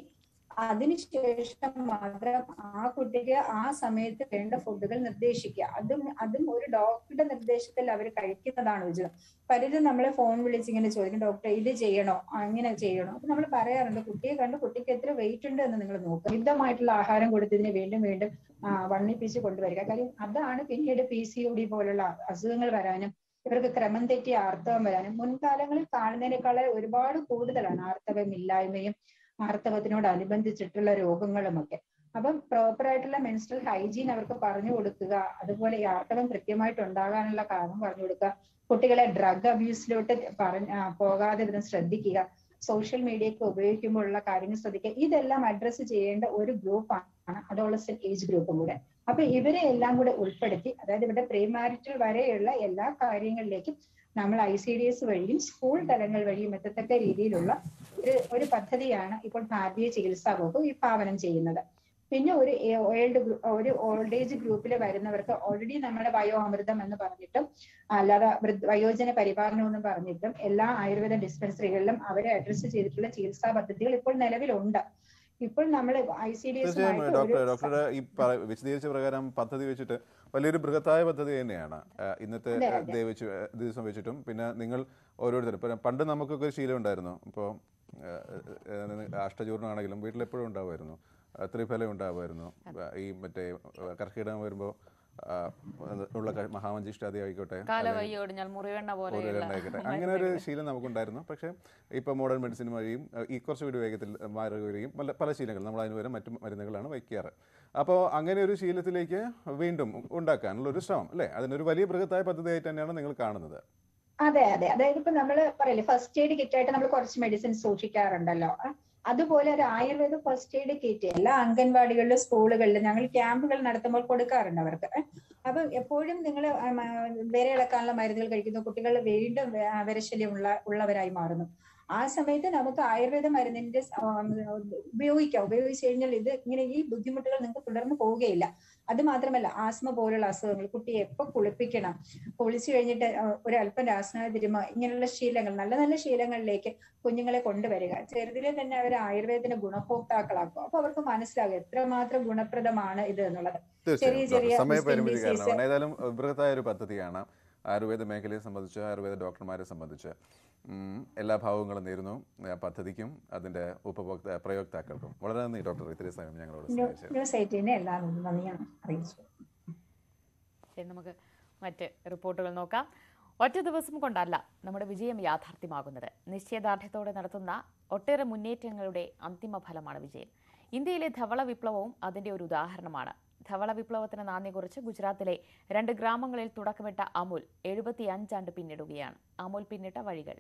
അതിനുശേഷം മാത്രം ആ കുട്ടിക്ക് ആ സമയത്ത് വേണ്ട ഫുഡുകൾ നിർദ്ദേശിക്കുക അതും അതും ഒരു ഡോക്ടറുടെ നിർദ്ദേശത്തിൽ അവർ കഴിക്കുന്നതാണ് ഉചിതം പലരും നമ്മളെ ഫോൺ വിളിച്ച് ഇങ്ങനെ ചോദിക്കും ഡോക്ടർ ഇത് ചെയ്യണോ അങ്ങനെ ചെയ്യണോ അപ്പൊ നമ്മൾ പറയാറുണ്ട് കുട്ടിയെ കണ്ട് കുട്ടിക്ക് എത്ര വെയിറ്റ് ഉണ്ട് എന്ന് നിങ്ങൾ നോക്കുക മിതമായിട്ടുള്ള ആഹാരം കൊടുത്തതിന് വീണ്ടും വീണ്ടും ആ, വണ്ണിപ്പിച്ച് കൊണ്ടുവരിക കാര്യം അതാണ് പിന്നീട് പി സി ഒ ഡി പോലുള്ള അസുഖങ്ങൾ വരാനും ഇവർക്ക് ക്രമം തെറ്റി ആർത്തവം വരാനും മുൻകാലങ്ങളിൽ കാണുന്നതിനേക്കാൾ ഒരുപാട് കൂടുതലാണ് ആർത്തവമില്ലായ്മയും ആർത്തവത്തിനോട് അനുബന്ധിച്ചിട്ടുള്ള രോഗങ്ങളുമൊക്കെ അപ്പം പ്രോപ്പർ ആയിട്ടുള്ള മെൻസ്ട്രൽ ഹൈജീൻ അവർക്ക് പറഞ്ഞു കൊടുക്കുക അതുപോലെ ഈ ആർത്തവം കൃത്യമായിട്ട് ഉണ്ടാകാനുള്ള കാരണം പറഞ്ഞു കൊടുക്കുക കുട്ടികളെ ഡ്രഗ് അബ്യൂസിലോട്ട് പറഞ്ഞ ആ, പോകാതെ വിധം ശ്രദ്ധിക്കുക സോഷ്യൽ മീഡിയയൊക്കെ ഉപയോഗിക്കുമ്പോഴുള്ള കാര്യങ്ങൾ ശ്രദ്ധിക്കുക ഇതെല്ലാം അഡ്രസ്സ് ചെയ്യേണ്ട ഒരു ഗ്രൂപ്പാണ് അഡോളസെന്റ് ഏജ് ഗ്രൂപ്പും കൂടെ അപ്പൊ ഇവരെ എല്ലാം കൂടെ ഉൾപ്പെടുത്തി അതായത് ഇവിടെ പ്രീ മാരിറ്റൽ വരെയുള്ള എല്ലാ കാര്യങ്ങളിലേക്കും നമ്മൾ ഐ സി ഡി എസ് വഴിയും സ്കൂൾ തലങ്ങൾ വഴിയും എത്തത്തക്ക രീതിയിലുള്ള ഒരു ഒരു പദ്ധതിയാണ് ഇപ്പോൾ ഭാരതീയ ചികിത്സാ വകുപ്പ് വിഭാവനം ചെയ്യുന്നത് പിന്നെ ഒരു ഓൾഡ് ഒരു ഓൾഡ് ഏജ് ഗ്രൂപ്പിൽ വരുന്നവർക്ക് ഓൾറെഡി നമ്മുടെ വയോ അമൃതം എന്ന് പറഞ്ഞിട്ടും അല്ലാതെ വൃദ്ധ- വയോജന പരിപാലനം എന്ന് പറഞ്ഞിട്ടും എല്ലാ ആയുർവേദ ഡിസ്പെൻസറികളിലും അവരെ അഡ്രസ്സ് ചെയ്തിട്ടുള്ള ചികിത്സാ പദ്ധതികൾ ഇപ്പോൾ നിലവിലുണ്ട് ഇപ്പോൾ നമ്മൾ ഐ സി ഡി തീർച്ചയായും എസുമായിട്ട് ഡോക്ടർ ഒരു ഡോക്ടറുടെ ഈ പറ- വിശദീകരിച്ച പ്രകാരം പദ്ധതി വെച്ചിട്ട് വലിയൊരു ബൃഹത്തായ പദ്ധതി തന്നെയാണ് ആ, ഇന്നത്തെ അതെ, അതെ. ഡേ വെച്ച് ആ, ദിവസം വെച്ചിട്ടും പിന്നെ നിങ്ങൾ ഓരോരുത്തരും ഇപ്പം പണ്ട് നമുക്കൊക്കെ ഒരു ശീലം ഉണ്ടായിരുന്നു ഇപ്പോൾ അഷ്ടചൂർണ്ണമാണെങ്കിലും വീട്ടിലെപ്പോഴും ഉണ്ടാവുമായിരുന്നു ആ, ത്രിഫലം ഉണ്ടാകുമായിരുന്നു ഈ മറ്റേ ആ, കർക്കിടകം വരുമ്പോൾ ആ, ഉള്ള ക- മഹാമഞ്ചിഷ്ടാദി ആയിക്കോട്ടെ കാലവയ്യ ഒടിഞ്ഞാൽ മുറിവെണ്ണ പോലെയുള്ള ഉണ്ടായിക്കോട്ടെ അങ്ങനെ ഒരു ശീലം നമുക്കുണ്ടായിരുന്നു പക്ഷേ ഇപ്പോൾ മോഡേൺ മെഡിസിൻ വഴിയും അഹ് ഈ കുറച്ച് കൂടി വേഗത്തിൽ മാറുകയും പല പല ശീലങ്ങൾ നമ്മൾ അതിന് പകരം മറ്റു മരുന്നുകളാണ് വയ്ക്കാറ് അപ്പോൾ അങ്ങനെ ഒരു ശീലത്തിലേക്ക് വീണ്ടും ഉണ്ടാക്കാനുള്ള ഒരു ശ്രമം അല്ലേ അതിനൊരു വലിയ ബൃഹത്തായ പദ്ധതിയായിട്ട് തന്നെയാണ് നിങ്ങൾ കാണുന്നത് അതെ അതെ അതായത് ഇപ്പൊ നമ്മള് പറയില്ലേ ഫസ്റ്റ് എയ്ഡ് കിറ്റ് ആയിട്ട് നമ്മൾ കുറച്ച് മെഡിസിൻ സൂക്ഷിക്കാറുണ്ടല്ലോ ആ, അതുപോലെ ഒരു ആയുർവേദ ഫസ്റ്റ് എയ്ഡ് കിറ്റ് എല്ലാ അംഗൻവാടികളിലും സ്കൂളുകളിലും ഞങ്ങൾ ക്യാമ്പുകൾ നടത്തുമ്പോൾ കൊടുക്കാറുണ്ട് അവർക്ക് ഏ. അപ്പൊ എപ്പോഴും നിങ്ങൾ വേറെ ഇളക്കാനുള്ള മരുന്നുകൾ കഴിക്കുന്നു കുട്ടികൾ വീണ്ടും വേ- വിരശല്യം ഉള്ള ഉള്ളവരായി മാറുന്നു ആ സമയത്ത് നമുക്ക് ആയുർവേദ മരുന്നിന്റെ സ- ആ, ഉപയോഗിക്കാം ഉപയോഗിച്ച് കഴിഞ്ഞാൽ ഇത് ഇങ്ങനെ ഈ ബുദ്ധിമുട്ടുകൾ നിങ്ങൾക്ക് തുടർന്ന് പോവുകയില്ല അത് മാത്രമല്ല ആസ്മ പോലുള്ള അസുഖങ്ങൾ കുട്ടിയെ എപ്പോ കുളിപ്പിക്കണം കുളിച്ചു കഴിഞ്ഞിട്ട് ആ, ഒരു അല്പം രാസനാതിരുമ ഇങ്ങനെയുള്ള ശീലങ്ങൾ നല്ല നല്ല ശീലങ്ങളിലേക്ക് കുഞ്ഞുങ്ങളെ കൊണ്ടുവരിക ചെറുതിലെ തന്നെ അവർ ആയുർവേദത്തിന്റെ ഗുണഭോക്താക്കളാക്കും അപ്പൊ അവർക്ക് മനസ്സിലാകും എത്രമാത്രം ഗുണപ്രദമാണ് ഇത് എന്നുള്ളത് ചെറിയ ചെറിയ തീർച്ചയായും skin സമയപരിമിതി disease, കാരണമാണ് ഏതായാലും അഹ് ബൃഹത്തായ ഒരു പദ്ധതിയാണ് ആയുർവേദ മേഖലയെ സംബന്ധിച്ച് ആയുർവേദ ഡോക്ടർമാരെ സംബന്ധിച്ച് ഉം, എല്ലാ ഭാവങ്ങളും നേരുന്നു ആ പദ്ധതിക്കും അതിൻ്റെ ഉപഭോക്ത പ്രയോക്താക്കൾക്കും വളരെ നന്ദി ഡോക്ടർ ഇത്രയും സമയം ഞങ്ങളോട് ന്യൂ- സഹായിച്ചത് ന്യൂസ് എയ്റ്റീനെ എല്ലാ നന്ദിയും അറിയിച്ചു ശരി നമുക്ക് മറ്റ് റിപ്പോർട്ടുകൾ നോക്കാം ഒറ്റ ദിവസം കൊണ്ടല്ല നമ്മുടെ വിജയം യാഥാർത്ഥ്യമാകുന്നത് നിശ്ചയദാർഢ്യത്തോടെ നടത്തുന്ന ഒട്ടേറെ മുന്നേറ്റങ്ങളുടെ അന്തിമ ഫലമാണ് വിജയം ഇന്ത്യയിലെ ധവള വിപ്ലവവും അതിന്റെ ഒരു ഉദാഹരണമാണ് ധവള വിപ്ലവത്തിന് നാന്ദി കുറിച്ച് ഗുജറാത്തിലെ രണ്ട് ഗ്രാമങ്ങളിൽ തുടക്കമിട്ട അമുൽ എഴുപത്തി അഞ്ചാണ്ട് പിന്നിടുകയാണ് അമുൽ പിന്നിട്ട വഴികൾ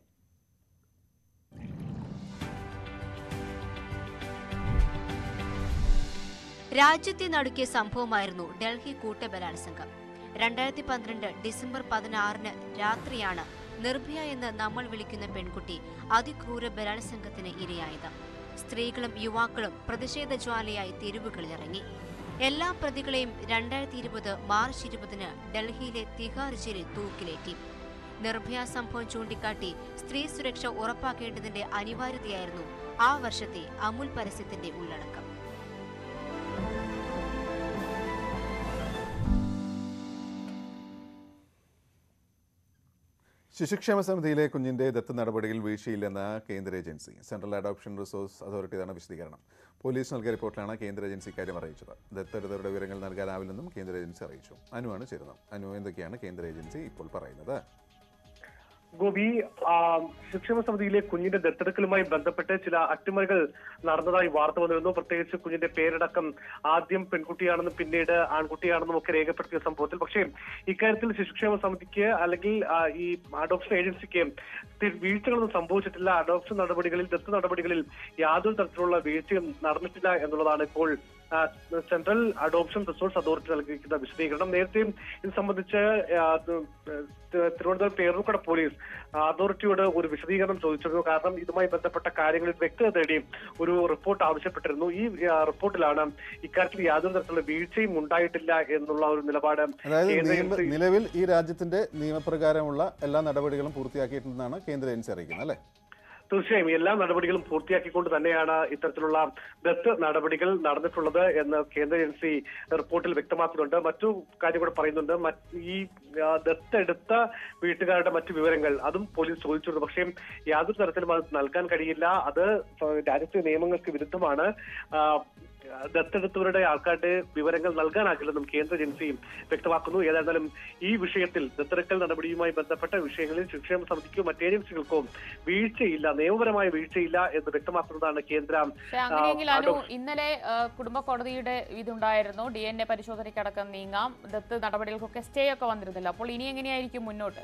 രാജ്യത്തെ നടുക്കിയ സംഭവമായിരുന്നു ഡൽഹി കൂട്ടബലാത്സംഗം രണ്ടായിരത്തി പന്ത്രണ്ട് ഡിസംബർ പതിനാറിന് രാത്രിയാണ് നിർഭയ എന്ന് നമ്മൾ വിളിക്കുന്ന പെൺകുട്ടി അതിക്രൂര ബലാത്സംഗത്തിന് ഇരയായത് സ്ത്രീകളും യുവാക്കളും പ്രതിഷേധ ജ്വാലയായി തെരുവുകളിലിറങ്ങി എല്ലാ പ്രതികളെയും രണ്ടായിരത്തി ഇരുപത് മാർച്ച് ഇരുപതിന് ഡൽഹിയിലെ തിഹാർ ജയിലിൽ തൂക്കിലേറ്റി നിർഭയ സംഭവം ചൂണ്ടിക്കാട്ടി സ്ത്രീ സുരക്ഷ ഉറപ്പാക്കേണ്ടതിന്റെ അനിവാര്യതയായിരുന്നു ആ വർഷത്തെ അമുൽ പരസ്യത്തിന്റെ ഉള്ളടക്കം ശിശുക്ഷേമ സമിതിയിലെ കുഞ്ഞിന്റെ ദത്ത് നടപടിയിൽ വീഴ്ചയില്ലെന്ന കേന്ദ്ര ഏജൻസി സെൻട്രൽ അഡോപ്ഷൻ റിസോഴ്സ് അതോറിറ്റിയാണ് വിശദീകരണം പോലീസ് നൽകിയ റിപ്പോർട്ടിലാണ് കേന്ദ്ര ഏജൻസി ഇക്കാര്യം അറിയിച്ചത് ദത്തെടുത്തവരുടെ വിവരങ്ങൾ നൽകാനാവില്ലെന്നും കേന്ദ്ര ഏജൻസി അറിയിച്ചു അനുവാണ് ചേരുന്നത് അനു എന്തൊക്കെയാണ് കേന്ദ്ര ഏജൻസി ഇപ്പോൾ പറയുന്നത് ഗോപി ആ, ശിക്ഷണ സമിതിയിലെ കുഞ്ഞിന്റെ ദത്തെടുക്കലുമായി ബന്ധപ്പെട്ട് ചില അട്ടിമറികൾ നടന്നതായി വാർത്ത വന്നിരുന്നു പ്രത്യേകിച്ച് കുഞ്ഞിന്റെ പേരടക്കം ആദ്യം പെൺകുട്ടിയാണെന്നും പിന്നീട് ആൺകുട്ടിയാണെന്നും ഒക്കെ രേഖപ്പെടുത്തിയ സംഭവത്തിൽ പക്ഷേ ഇക്കാര്യത്തിൽ ശിശുക്ഷേമ സമിതിക്ക് അല്ലെങ്കിൽ ആ, ഈ അഡോപ്ഷൻ ഏജൻസിക്ക് തി- വീഴ്ചകളൊന്നും സംഭവിച്ചിട്ടില്ല അഡോപ്ഷൻ നടപടികളിൽ ദത്ത് നടപടികളിൽ യാതൊരു തരത്തിലുള്ള വീഴ്ചയും നടന്നിട്ടില്ല എന്നുള്ളതാണ് ഇപ്പോൾ ആ, സെൻട്രൽ അഡോപ്ഷൻ റിസോഴ്സ് അതോറിറ്റി നൽകിയിരിക്കുന്ന വിശദീകരണം നേരത്തെയും ഇത് സംബന്ധിച്ച് ആ, ഇത്, തി- തിരുവനന്തപുരം പേരൂർക്കട പോലീസ് അതോറിറ്റിയോട് ഒരു വിശദീകരണം ചോദിച്ചിരുന്നു കാരണം ഇതുമായി ബന്ധപ്പെട്ട കാര്യങ്ങളിൽ വ്യക്തത തേടി ഒരു റിപ്പോർട്ട് ആവശ്യപ്പെട്ടിരുന്നു ഈ ആ, റിപ്പോർട്ടിലാണ് ഇക്കാര്യത്തിൽ യാതൊരു തരത്തിലുള്ള വീഴ്ചയും ഉണ്ടായിട്ടില്ല എന്നുള്ള ഒരു നിലപാട് അതായത് കേന്ദ്ര നിയമ- ഏജൻസി നിലവിൽ ഈ രാജ്യത്തിന്റെ നിയമപ്രകാരമുള്ള എല്ലാ നടപടികളും പൂർത്തിയാക്കിയിട്ടുണ്ടെന്നാണ് കേന്ദ്ര ഏജൻസി അറിയിക്കുന്നത് അല്ലേ തീർച്ചയായും എല്ലാ നടപടികളും പൂർത്തിയാക്കിക്കൊണ്ട് തന്നെയാണ് ഇത്തരത്തിലുള്ള ദത്ത് നടപടികൾ നടന്നിട്ടുള്ളത് എന്ന് കേന്ദ്ര ഏജൻസി റിപ്പോർട്ടിൽ വ്യക്തമാക്കുന്നുണ്ട് മറ്റു കാര്യം കൂടെ പറയുന്നുണ്ട് മറ്റ് ഈ ആ, ദത്തെടുത്ത വീട്ടുകാരുടെ മറ്റു വിവരങ്ങൾ അതും പോലീസ് ചോദിച്ചിരുന്നു പക്ഷേ യാതൊരു തരത്തിലും അത് നൽകാൻ കഴിയില്ല അത് രാജ്യത്തെ നിയമങ്ങൾക്ക് വിരുദ്ധമാണ് ആ, ദത്തെടുത്തവരുടെ ആൾക്കാരുടെ വിവരങ്ങൾ നൽകാനാകില്ലെന്നും കേന്ദ്ര ഏജൻസിയും വ്യക്തമാക്കുന്നു ഏതായിരുന്നാലും ഈ വിഷയത്തിൽ ദത്തെടുക്കൽ നടപടിയുമായി ബന്ധപ്പെട്ട വിഷയങ്ങളിൽ ശിക്ഷണ സമിതിക്കോ മറ്റ് ഏജൻസികൾക്കോ വീഴ്ചയില്ല നിയമപരമായ വീഴ്ചയില്ല എന്ന് വ്യക്തമാക്കുന്നതാണ് കേന്ദ്ര പക്ഷെ ആ, അങ്ങനെയെങ്കിൽ അനു അഡോപ്ഷൻ ഇന്നലെ ആ, കുടുംബ കോടതിയുടെ ഇതുണ്ടായിരുന്നു ഡി എൻ എ പരിശോധനയ്ക്കടക്കം നീങ്ങാം ദത്ത് നടപടികൾക്കൊക്കെ സ്റ്റേ ഒക്കെ വന്നിരുന്നില്ല അപ്പോൾ ഇനി എങ്ങനെയായിരിക്കും മുന്നോട്ട്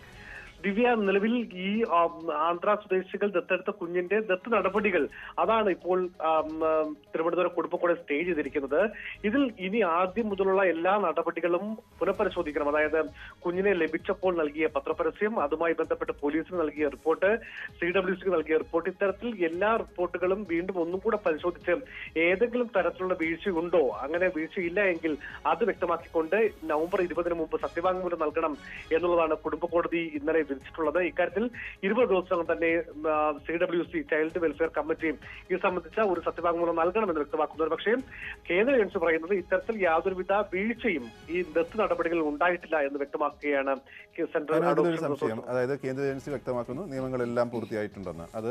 ദിവ്യ നിലവിൽ ഈ ആം, ആന്ധ്ര സ്വദേശികൾ ദത്തെടുത്ത കുഞ്ഞിന്റെ ദത്ത് നടപടികൾ അതാണ് ഇപ്പോൾ ആം, ആം, തിരുവനന്തപുരം കുടുംബക്കോടതി സ്റ്റേ ചെയ്തിരിക്കുന്നത് ഇതിൽ ഇനി ആദ്യം മുതലുള്ള എല്ലാ നടപടികളും പുനഃപരിശോധിക്കണം അതായത് കുഞ്ഞിനെ ലഭിച്ചപ്പോൾ നൽകിയ പത്രപരസ്യം അതുമായി ബന്ധപ്പെട്ട് പോലീസിന് നൽകിയ റിപ്പോർട്ട് സി ഡബ്ല്യു സിക്ക് നൽകിയ റിപ്പോർട്ട് ഇത്തരത്തിൽ എല്ലാ റിപ്പോർട്ടുകളും വീണ്ടും ഒന്നും കൂടെ പരിശോധിച്ച് ഏതെങ്കിലും തരത്തിലുള്ള വീഴ്ചയുണ്ടോ അങ്ങനെ വീഴ്ചയില്ല എങ്കിൽ അത് വ്യക്തമാക്കിക്കൊണ്ട് നവംബർ ഇരുപതിന് മുമ്പ് സത്യവാങ്മൂലം നൽകണം എന്നുള്ളതാണ് കുടുംബ കോടതി ഇന്നലെ വിധിച്ചിട്ടുള്ളത് ഇക്കാര്യത്തിൽ ഇരുപത് ദിവസം തന്നെ C W C child welfare committee ഇത് സംബന്ധിച്ച ഒരു സത്യവാങ്മൂലം നൽകണമെന്ന് വ്യക്തമാക്കുന്നത് പക്ഷേ കേന്ദ്ര ഏജൻസി പറയുന്നത് ഇത്തരത്തിൽ യാതൊരുവിധ വീഴ്ചയും ഈ ദത്ത് നടപടികളിൽ ഉണ്ടായിട്ടില്ല എന്ന് വ്യക്തമാക്കുകയാണ് സെൻട്രൽ അതിനകത്തൊരു അഡോപ്ഷൻ സംശയം അതായത് കേന്ദ്ര ഏജൻസി വ്യക്തമാക്കുന്നു നിയമങ്ങളെല്ലാം പൂർത്തിയായിട്ടുണ്ടെന്ന് അത്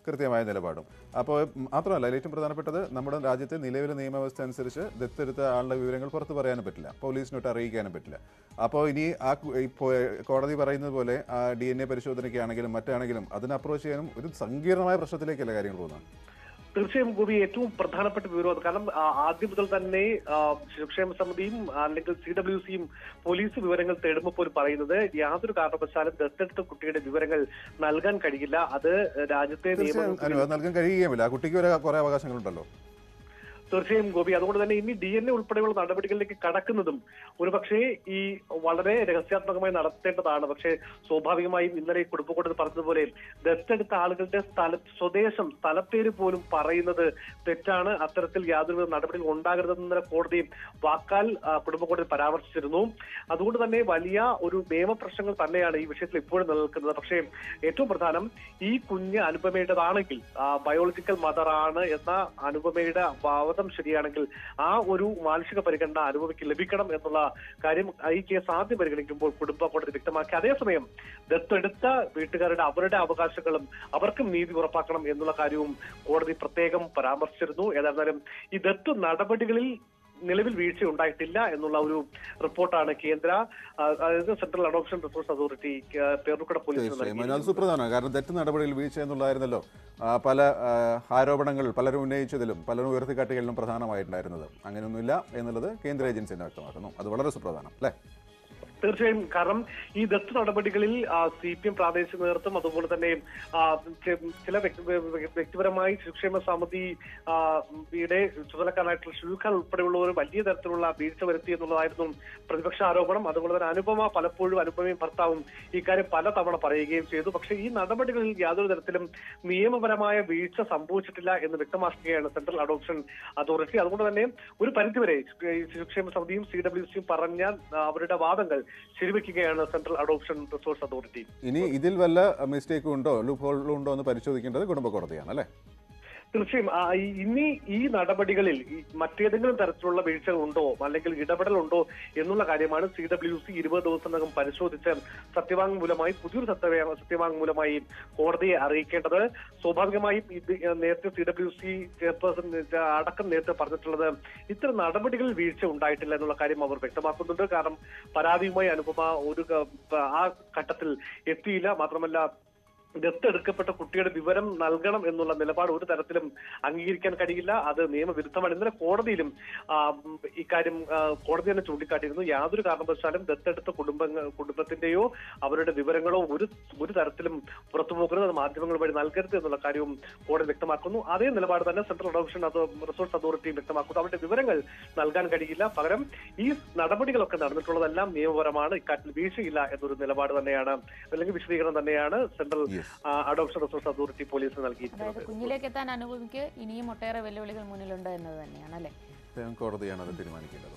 കൃത്യമായ നിലപാടും അപ്പോൾ മാത്രമല്ല അതിൽ ഏറ്റവും പ്രധാനപ്പെട്ടത് നമ്മുടെ രാജ്യത്തെ നിലവിലെ നിയമവ്യവസ്ഥ അനുസരിച്ച് ദത്തെടുത്ത ആളുടെ വിവരങ്ങൾ പുറത്ത് പറയാനും പറ്റില്ല പോലീസിനോട്ട് അറിയിക്കാനും പറ്റില്ല അപ്പോൾ ഇനി ആ കു- ഇപ്പോൾ കോടതി പറയുന്നത് പോലെ ആ ഡി എൻ എ പരിശോധനയ്ക്കാണെങ്കിലും മറ്റാണെങ്കിലും അതിനെ അപ്രോച്ച് ചെയ്യാനും ഒരു സങ്കീർണമായ പ്രശ്നത്തിലേക്കല്ല കാര്യങ്ങൾ പോകുന്നത് തീർച്ചയായും ഗോപി ഏറ്റവും പ്രധാനപ്പെട്ട വിവരം അത് കാരണം ആ, ആദ്യം മുതൽ തന്നെ ആ, ശിശുക്ഷേമ സമിതിയും അല്ലെങ്കിൽ സി ഡബ്ല്യു സിയും പോലീസ് വിവരങ്ങൾ തേടുമ്പോൾ പോലും പറയുന്നത് യാതൊരു കാരണവശാലും ദത്തെടുത്ത കുട്ടിയുടെ വിവരങ്ങൾ നൽകാൻ കഴിയില്ല അത് രാജ്യത്തെ തീർച്ചയായും നിയമം അനു, അത് നൽകാൻ കഴിയുകയുമില്ല ആ കുട്ടിക്ക് ഒരു കുറേ അവകാശങ്ങളുണ്ടല്ലോ തീർച്ചയായും ഗോപി അതുകൊണ്ട് തന്നെ ഇനി ഡി എൻ എ ഉൾപ്പെടെയുള്ള നടപടികളിലേക്ക് കടക്കുന്നതും ഒരുപക്ഷേ ഈ വളരെ രഹസ്യാത്മകമായി നടത്തേണ്ടതാണ് പക്ഷേ സ്വാഭാവികമായും ഇന്നലെ ഈ കുടുംബ കോടതി പറഞ്ഞതുപോലെ ദത്തെടുത്ത ആളുകളുടെ സ്ഥല സ്വദേശം സ്ഥലപ്പേര് പോലും പറയുന്നത് തെറ്റാണ് അത്തരത്തിൽ യാതൊരുവിധ നടപടികൾ ഉണ്ടാകരുതെന്ന് ഇന്നലെ കോടതി വാക്കാൽ ആ, കുടുംബ കോടതി പരാമർശിച്ചിരുന്നു അതുകൊണ്ട് തന്നെ വലിയ ഒരു നിയമപ്രശ്നങ്ങൾ തന്നെയാണ് ഈ വിഷയത്തിൽ ഇപ്പോഴും നിലനിൽക്കുന്നത് പക്ഷേ ഏറ്റവും പ്രധാനം ഈ കുഞ്ഞ് അനുപമയുടേതാണെങ്കിൽ ബയോളജിക്കൽ മദർ ആണ് എന്ന അനുപമയുടെ വാദം ശരിയാണെങ്കിൽ ആ ഒരു മാനുഷിക പരിഗണന അനുപമയ്ക്ക് ലഭിക്കണം എന്നുള്ള കാര്യം ഈ കേസ് ആദ്യം പരിഗണിക്കുമ്പോൾ കുടുംബ കോടതി വ്യക്തമാക്കി അതേസമയം ദത്തെടുത്ത വീട്ടുകാരുടെ അവരുടെ അവകാശങ്ങളും അവർക്കും നീതി ഉറപ്പാക്കണം എന്നുള്ള കാര്യവും കോടതി പ്രത്യേകം പരാമർശിച്ചിരുന്നു ഏതായിരുന്നാലും ഈ ദത്ത് നടപടികളിൽ നിലവിൽ വീഴ്ച ഉണ്ടായിട്ടില്ല എന്നുള്ള ഒരു റിപ്പോർട്ടാണ് കേന്ദ്ര ആ, അതായത് സെൻട്രൽ അഡോപ്ഷൻ റിസോഴ്സ് അതോറിറ്റി ആ, പേർക്കുട പോലീസിന് തീർച്ചയായും നൽകി അത് സുപ്രധാനമാണ് കാരണം തെറ്റ് നടപടിയിൽ വീഴ്ച എന്നുള്ളതായിരുന്നല്ലോ ആ, പല ആ, ആരോപണങ്ങൾ പലരും ഉന്നയിച്ചതിലും പലരും ഉയർത്തിക്കാട്ടുകളിലും പ്രധാനമായിട്ടുണ്ടായിരുന്നത് അങ്ങനെയൊന്നുമില്ല എന്നുള്ളത് കേന്ദ്ര ഏജൻസി തന്നെ വ്യക്തമാക്കുന്നു അത് വളരെ സുപ്രധാനം അല്ലേ തീർച്ചയായും കാരണം ഈ ദത്ത് നടപടികളിൽ സി പി എം പ്രാദേശിക നേതൃത്വം അതുപോലെ തന്നെ ആ, ചെ- ചില വ്യക്തി- വ്യ- വ്യക്തിപരമായി ശിക്ഷേമ സമിതി ആ, യുടെ ചുമതലക്കാരനായിട്ടുള്ള ഷുൽ ഖാൻ ഉൾപ്പെടെയുള്ളവർ വലിയ തരത്തിലുള്ള വീഴ്ച വരുത്തി എന്നുള്ളതായിരുന്നു പ്രതിപക്ഷ ആരോപണം അതുപോലെ തന്നെ അനുപമ പലപ്പോഴും അനുപമയും ഭർത്താവും ഇക്കാര്യം പലതവണ പറയുകയും ചെയ്തു പക്ഷേ ഈ നടപടികളിൽ യാതൊരു തരത്തിലും നിയമപരമായ വീഴ്ച സംഭവിച്ചിട്ടില്ല എന്ന് വ്യക്തമാക്കുകയാണ് സെൻട്രൽ അഡോപ്ഷൻ അതോറിറ്റി അതുകൊണ്ട് തന്നെ ഒരു പരിധിവരെ ഈ ശിശുക്ഷേമ സമിതിയും സി ഡബ്ല്യു സിയും പറഞ്ഞ ആ, അവരുടെ വാദങ്ങൾ ശരിവെക്കുകയാണ് സെൻട്രൽ അഡോപ്ഷൻ റിസോഴ്സ് അതോറിറ്റി ഇനി ഇതിൽ വല്ല മിസ്റ്റേക്കും ഉണ്ടോ ലൂപ്പ് ഹോളും ഉണ്ടോ എന്ന് പരിശോധിക്കേണ്ടത് കുടുംബ കോടതിയാണ് അല്ലേ തീർച്ചയായും ആ, ഈ- ഇനി ഈ നടപടികളിൽ ഈ മറ്റേതെങ്കിലും തരത്തിലുള്ള വീഴ്ചകൾ ഉണ്ടോ അല്ലെങ്കിൽ ഇടപെടൽ ഉണ്ടോ എന്നുള്ള കാര്യമാണ് സി ഡബ്ല്യു സി ഇരുപത് ദിവസത്തിനകം പരിശോധിച്ച് സത്യവാങ്മൂലമായി പുതിയൊരു സത്യ സത്യവാങ്മൂലമായി കോടതിയെ അറിയിക്കേണ്ടത് സ്വാഭാവികമായും ഇത് നേരത്തെ സി ഡബ്ല്യു സി ചെയർപേഴ്സൺ അടക്കം നേരത്തെ പറഞ്ഞിട്ടുള്ളത് ഇത്തരം നടപടികളിൽ വീഴ്ച ഉണ്ടായിട്ടില്ല എന്നുള്ള കാര്യം അവർ വ്യക്തമാക്കുന്നുണ്ട് കാരണം പരാതിയുമായി അനുപമ ഒരു ക- ആ ഘട്ടത്തിൽ എത്തിയില്ല മാത്രമല്ല ദത്തെടുക്കപ്പെട്ട കുട്ടിയുടെ വിവരം നൽകണം എന്നുള്ള നിലപാട് ഒരു തരത്തിലും അംഗീകരിക്കാൻ കഴിയില്ല അത് നിയമവിരുദ്ധമാണ് ഇന്നലെ കോടതിയിലും ആ, ഉം, ഇക്കാര്യം ആ, കോടതി തന്നെ ചൂണ്ടിക്കാട്ടിയിരുന്നു യാതൊരു കാരണവശാലും ദത്തെടുത്ത കുടുംബങ്ങൾ കുടുംബത്തിന്റെയോ അവരുടെ വിവരങ്ങളോ ഒരു ഒരു തരത്തിലും പുറത്തു പോകരുത് അത് മാധ്യമങ്ങൾ വഴി നൽകരുത് എന്നുള്ള കാര്യവും കോടതി വ്യക്തമാക്കുന്നു അതേ നിലപാട് തന്നെ സെൻട്രൽ അഡോപ്ഷൻ അതോ റിസോഴ്സ് അതോറിറ്റി വ്യക്തമാക്കുന്നു അവരുടെ വിവരങ്ങൾ നൽകാൻ കഴിയില്ല പകരം ഈ നടപടികളൊക്കെ നടന്നിട്ടുള്ളതെല്ലാം നിയമപരമാണ് ഇക്കാര്യത്തിൽ വീഴ്ചയില്ല എന്നൊരു നിലപാട് തന്നെയാണ് അല്ലെങ്കിൽ വിശദീകരണം തന്നെയാണ് സെൻട്രൽ ആ, അഡോപ്ഷൻ റിസോഴ്സ് അതോറിറ്റി പോലീസിന് നൽകിയിരിക്കുന്നത് അതായത് കുഞ്ഞിലേക്ക് എത്താൻ അനുഭവിക്ക് ഇനിയും ഒട്ടേറെ വെല്ലുവിളികൾ മുന്നിലുണ്ട് എന്നത് തന്നെയാണ് അല്ലേ കോടതിയാണ് അത് തീരുമാനിക്കേണ്ടത്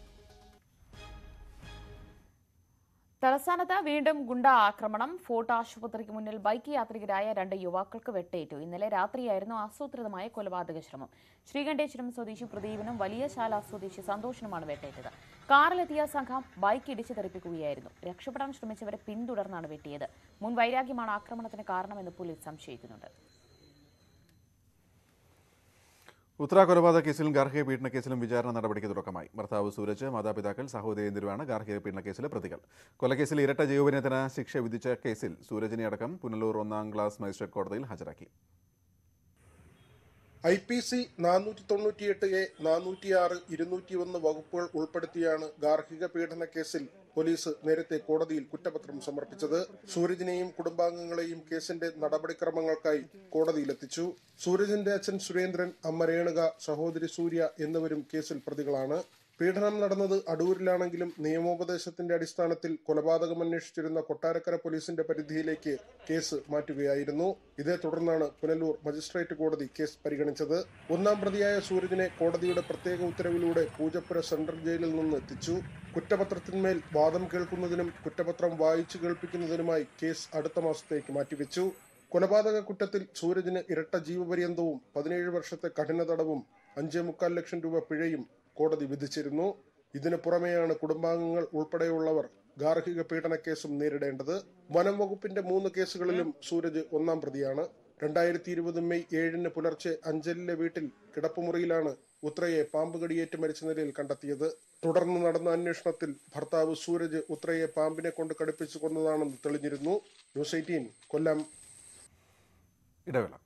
തലസ്ഥാനത്ത് വീണ്ടും ഗുണ്ട ആക്രമണം ഫോർട്ട് ആശുപത്രിക്ക് മുന്നിൽ ബൈക്ക് യാത്രികരായ രണ്ട് യുവാക്കൾക്ക് വെട്ടേറ്റു ഇന്നലെ രാത്രിയായിരുന്നു ആസൂത്രിതമായ കൊലപാതക ശ്രമം ശ്രീകണ്ഠേശ്വരം സ്വദേശി പ്രദീപിനും വലിയ ശാല സ്വദേശി സന്തോഷിനുമാണ് വെട്ടേറ്റത് കാറിലെത്തിയ സംഘം ബൈക്ക് ഇടിച്ചു തെറിപ്പിക്കുകയായിരുന്നു രക്ഷപ്പെടാൻ ശ്രമിച്ചവരെ പിന്തുടർന്നാണ് വെട്ടിയത് മുൻ വൈരാഗ്യമാണ് ആക്രമണത്തിന് കാരണമെന്ന് പോലീസ് സംശയിക്കുന്നുണ്ട് ഉത്തര കൊലപാതക കേസിലും ഗാർഹിക പീഡന കേസിലും വിചാരണ നടപടിക്ക് തുടക്കമായി ഭർത്താവ് സൂരജ് മാതാപിതാക്കൾ സഹോദരി എന്നിവരാണ് ഗാർഹിക പീഡന കേസിലെ പ്രതികൾ കൊലക്കേസിൽ ഇരട്ട ജീവപര്യന്തന ശിക്ഷ വിധിച്ച കേസിൽ സൂരജിനെ അടക്കം പുനലൂർ ഒന്നാം ക്ലാസ് മജിസ്ട്രേറ്റ് കോടതിയിൽ ഹാജരാക്കി ഐ പി സി നാനൂറ്റി തൊണ്ണൂറ്റിയെട്ട് എ നാനൂറ്റിയാറ് ഇരുന്നൂറ്റി ഒന്ന് വകുപ്പുകൾ ഉൾപ്പെടുത്തിയാണ് ഗാർഹിക പീഡന കേസിൽ പോലീസ് നേരത്തെ കോടതിയിൽ കുറ്റപത്രം സമർപ്പിച്ചത് സൂരജിനെയും കുടുംബാംഗങ്ങളെയും കേസിന്റെ നടപടിക്രമങ്ങൾക്കായി കോടതിയിലെത്തിച്ചു സൂരജിന്റെ അച്ഛൻ സുരേന്ദ്രൻ അമ്മ രേണുക സഹോദരി സൂര്യ എന്നിവരും കേസിൽ പ്രതികളാണ് പീഡനം നടന്നത് അടൂരിലാണെങ്കിലും നിയമോപദേശത്തിന്റെ അടിസ്ഥാനത്തിൽ കൊലപാതകം അന്വേഷിച്ചിരുന്ന കൊട്ടാരക്കര പോലീസിന്റെ പരിധിയിലേക്ക് കേസ് മാറ്റുകയായിരുന്നു ഇതേ തുടർന്നാണ് പുനലൂർ മജിസ്ട്രേറ്റ് കോടതി കേസ് പരിഗണിച്ചത് ഒന്നാം പ്രതിയായ സൂരജിനെ കോടതിയുടെ പ്രത്യേക ഉത്തരവിലൂടെ പൂജപ്പുര സെൻട്രൽ ജയിലിൽ നിന്ന് എത്തിച്ചു കുറ്റപത്രത്തിന്മേൽ വാദം കേൾക്കുന്നതിനും കുറ്റപത്രം വായിച്ചു കേൾപ്പിക്കുന്നതിനുമായി കേസ് അടുത്ത മാസത്തേക്ക് മാറ്റിവെച്ചു കൊലപാതക കുറ്റത്തിൽ സൂരജിന് ഇരട്ട ജീവപര്യന്തവും പതിനേഴ് വർഷത്തെ കഠിന തടവും അഞ്ചേ മുക്കാൽ ലക്ഷം രൂപ പിഴയും കോടതി വിധിച്ചിരുന്നു ഇതിനു പുറമെയാണ് കുടുംബാംഗങ്ങൾ ഉൾപ്പെടെയുള്ളവർ ഗാർഹിക പീഡന കേസും നേരിടേണ്ടത് വനം വകുപ്പിന്റെ മൂന്ന് കേസുകളിലും സൂരജ് ഒന്നാം പ്രതിയാണ് രണ്ടായിരത്തി ഇരുപത് മെയ് ഏഴിന് പുലർച്ചെ അഞ്ചലിലെ വീട്ടിൽ കിടപ്പുമുറിയിലാണ് ഉത്രയെ പാമ്പ് കടിയേറ്റ് മരിച്ച നിലയിൽ കണ്ടെത്തിയത് തുടർന്ന് നടന്ന അന്വേഷണത്തിൽ ഭർത്താവ് സൂരജ് ഉത്രയെ പാമ്പിനെ കൊണ്ട് കടുപ്പിച്ചു കൊന്നതാണെന്ന് തെളിഞ്ഞിരുന്നു ന്യൂസ് എയ്റ്റീൻ കൊല്ലം ഇടവേള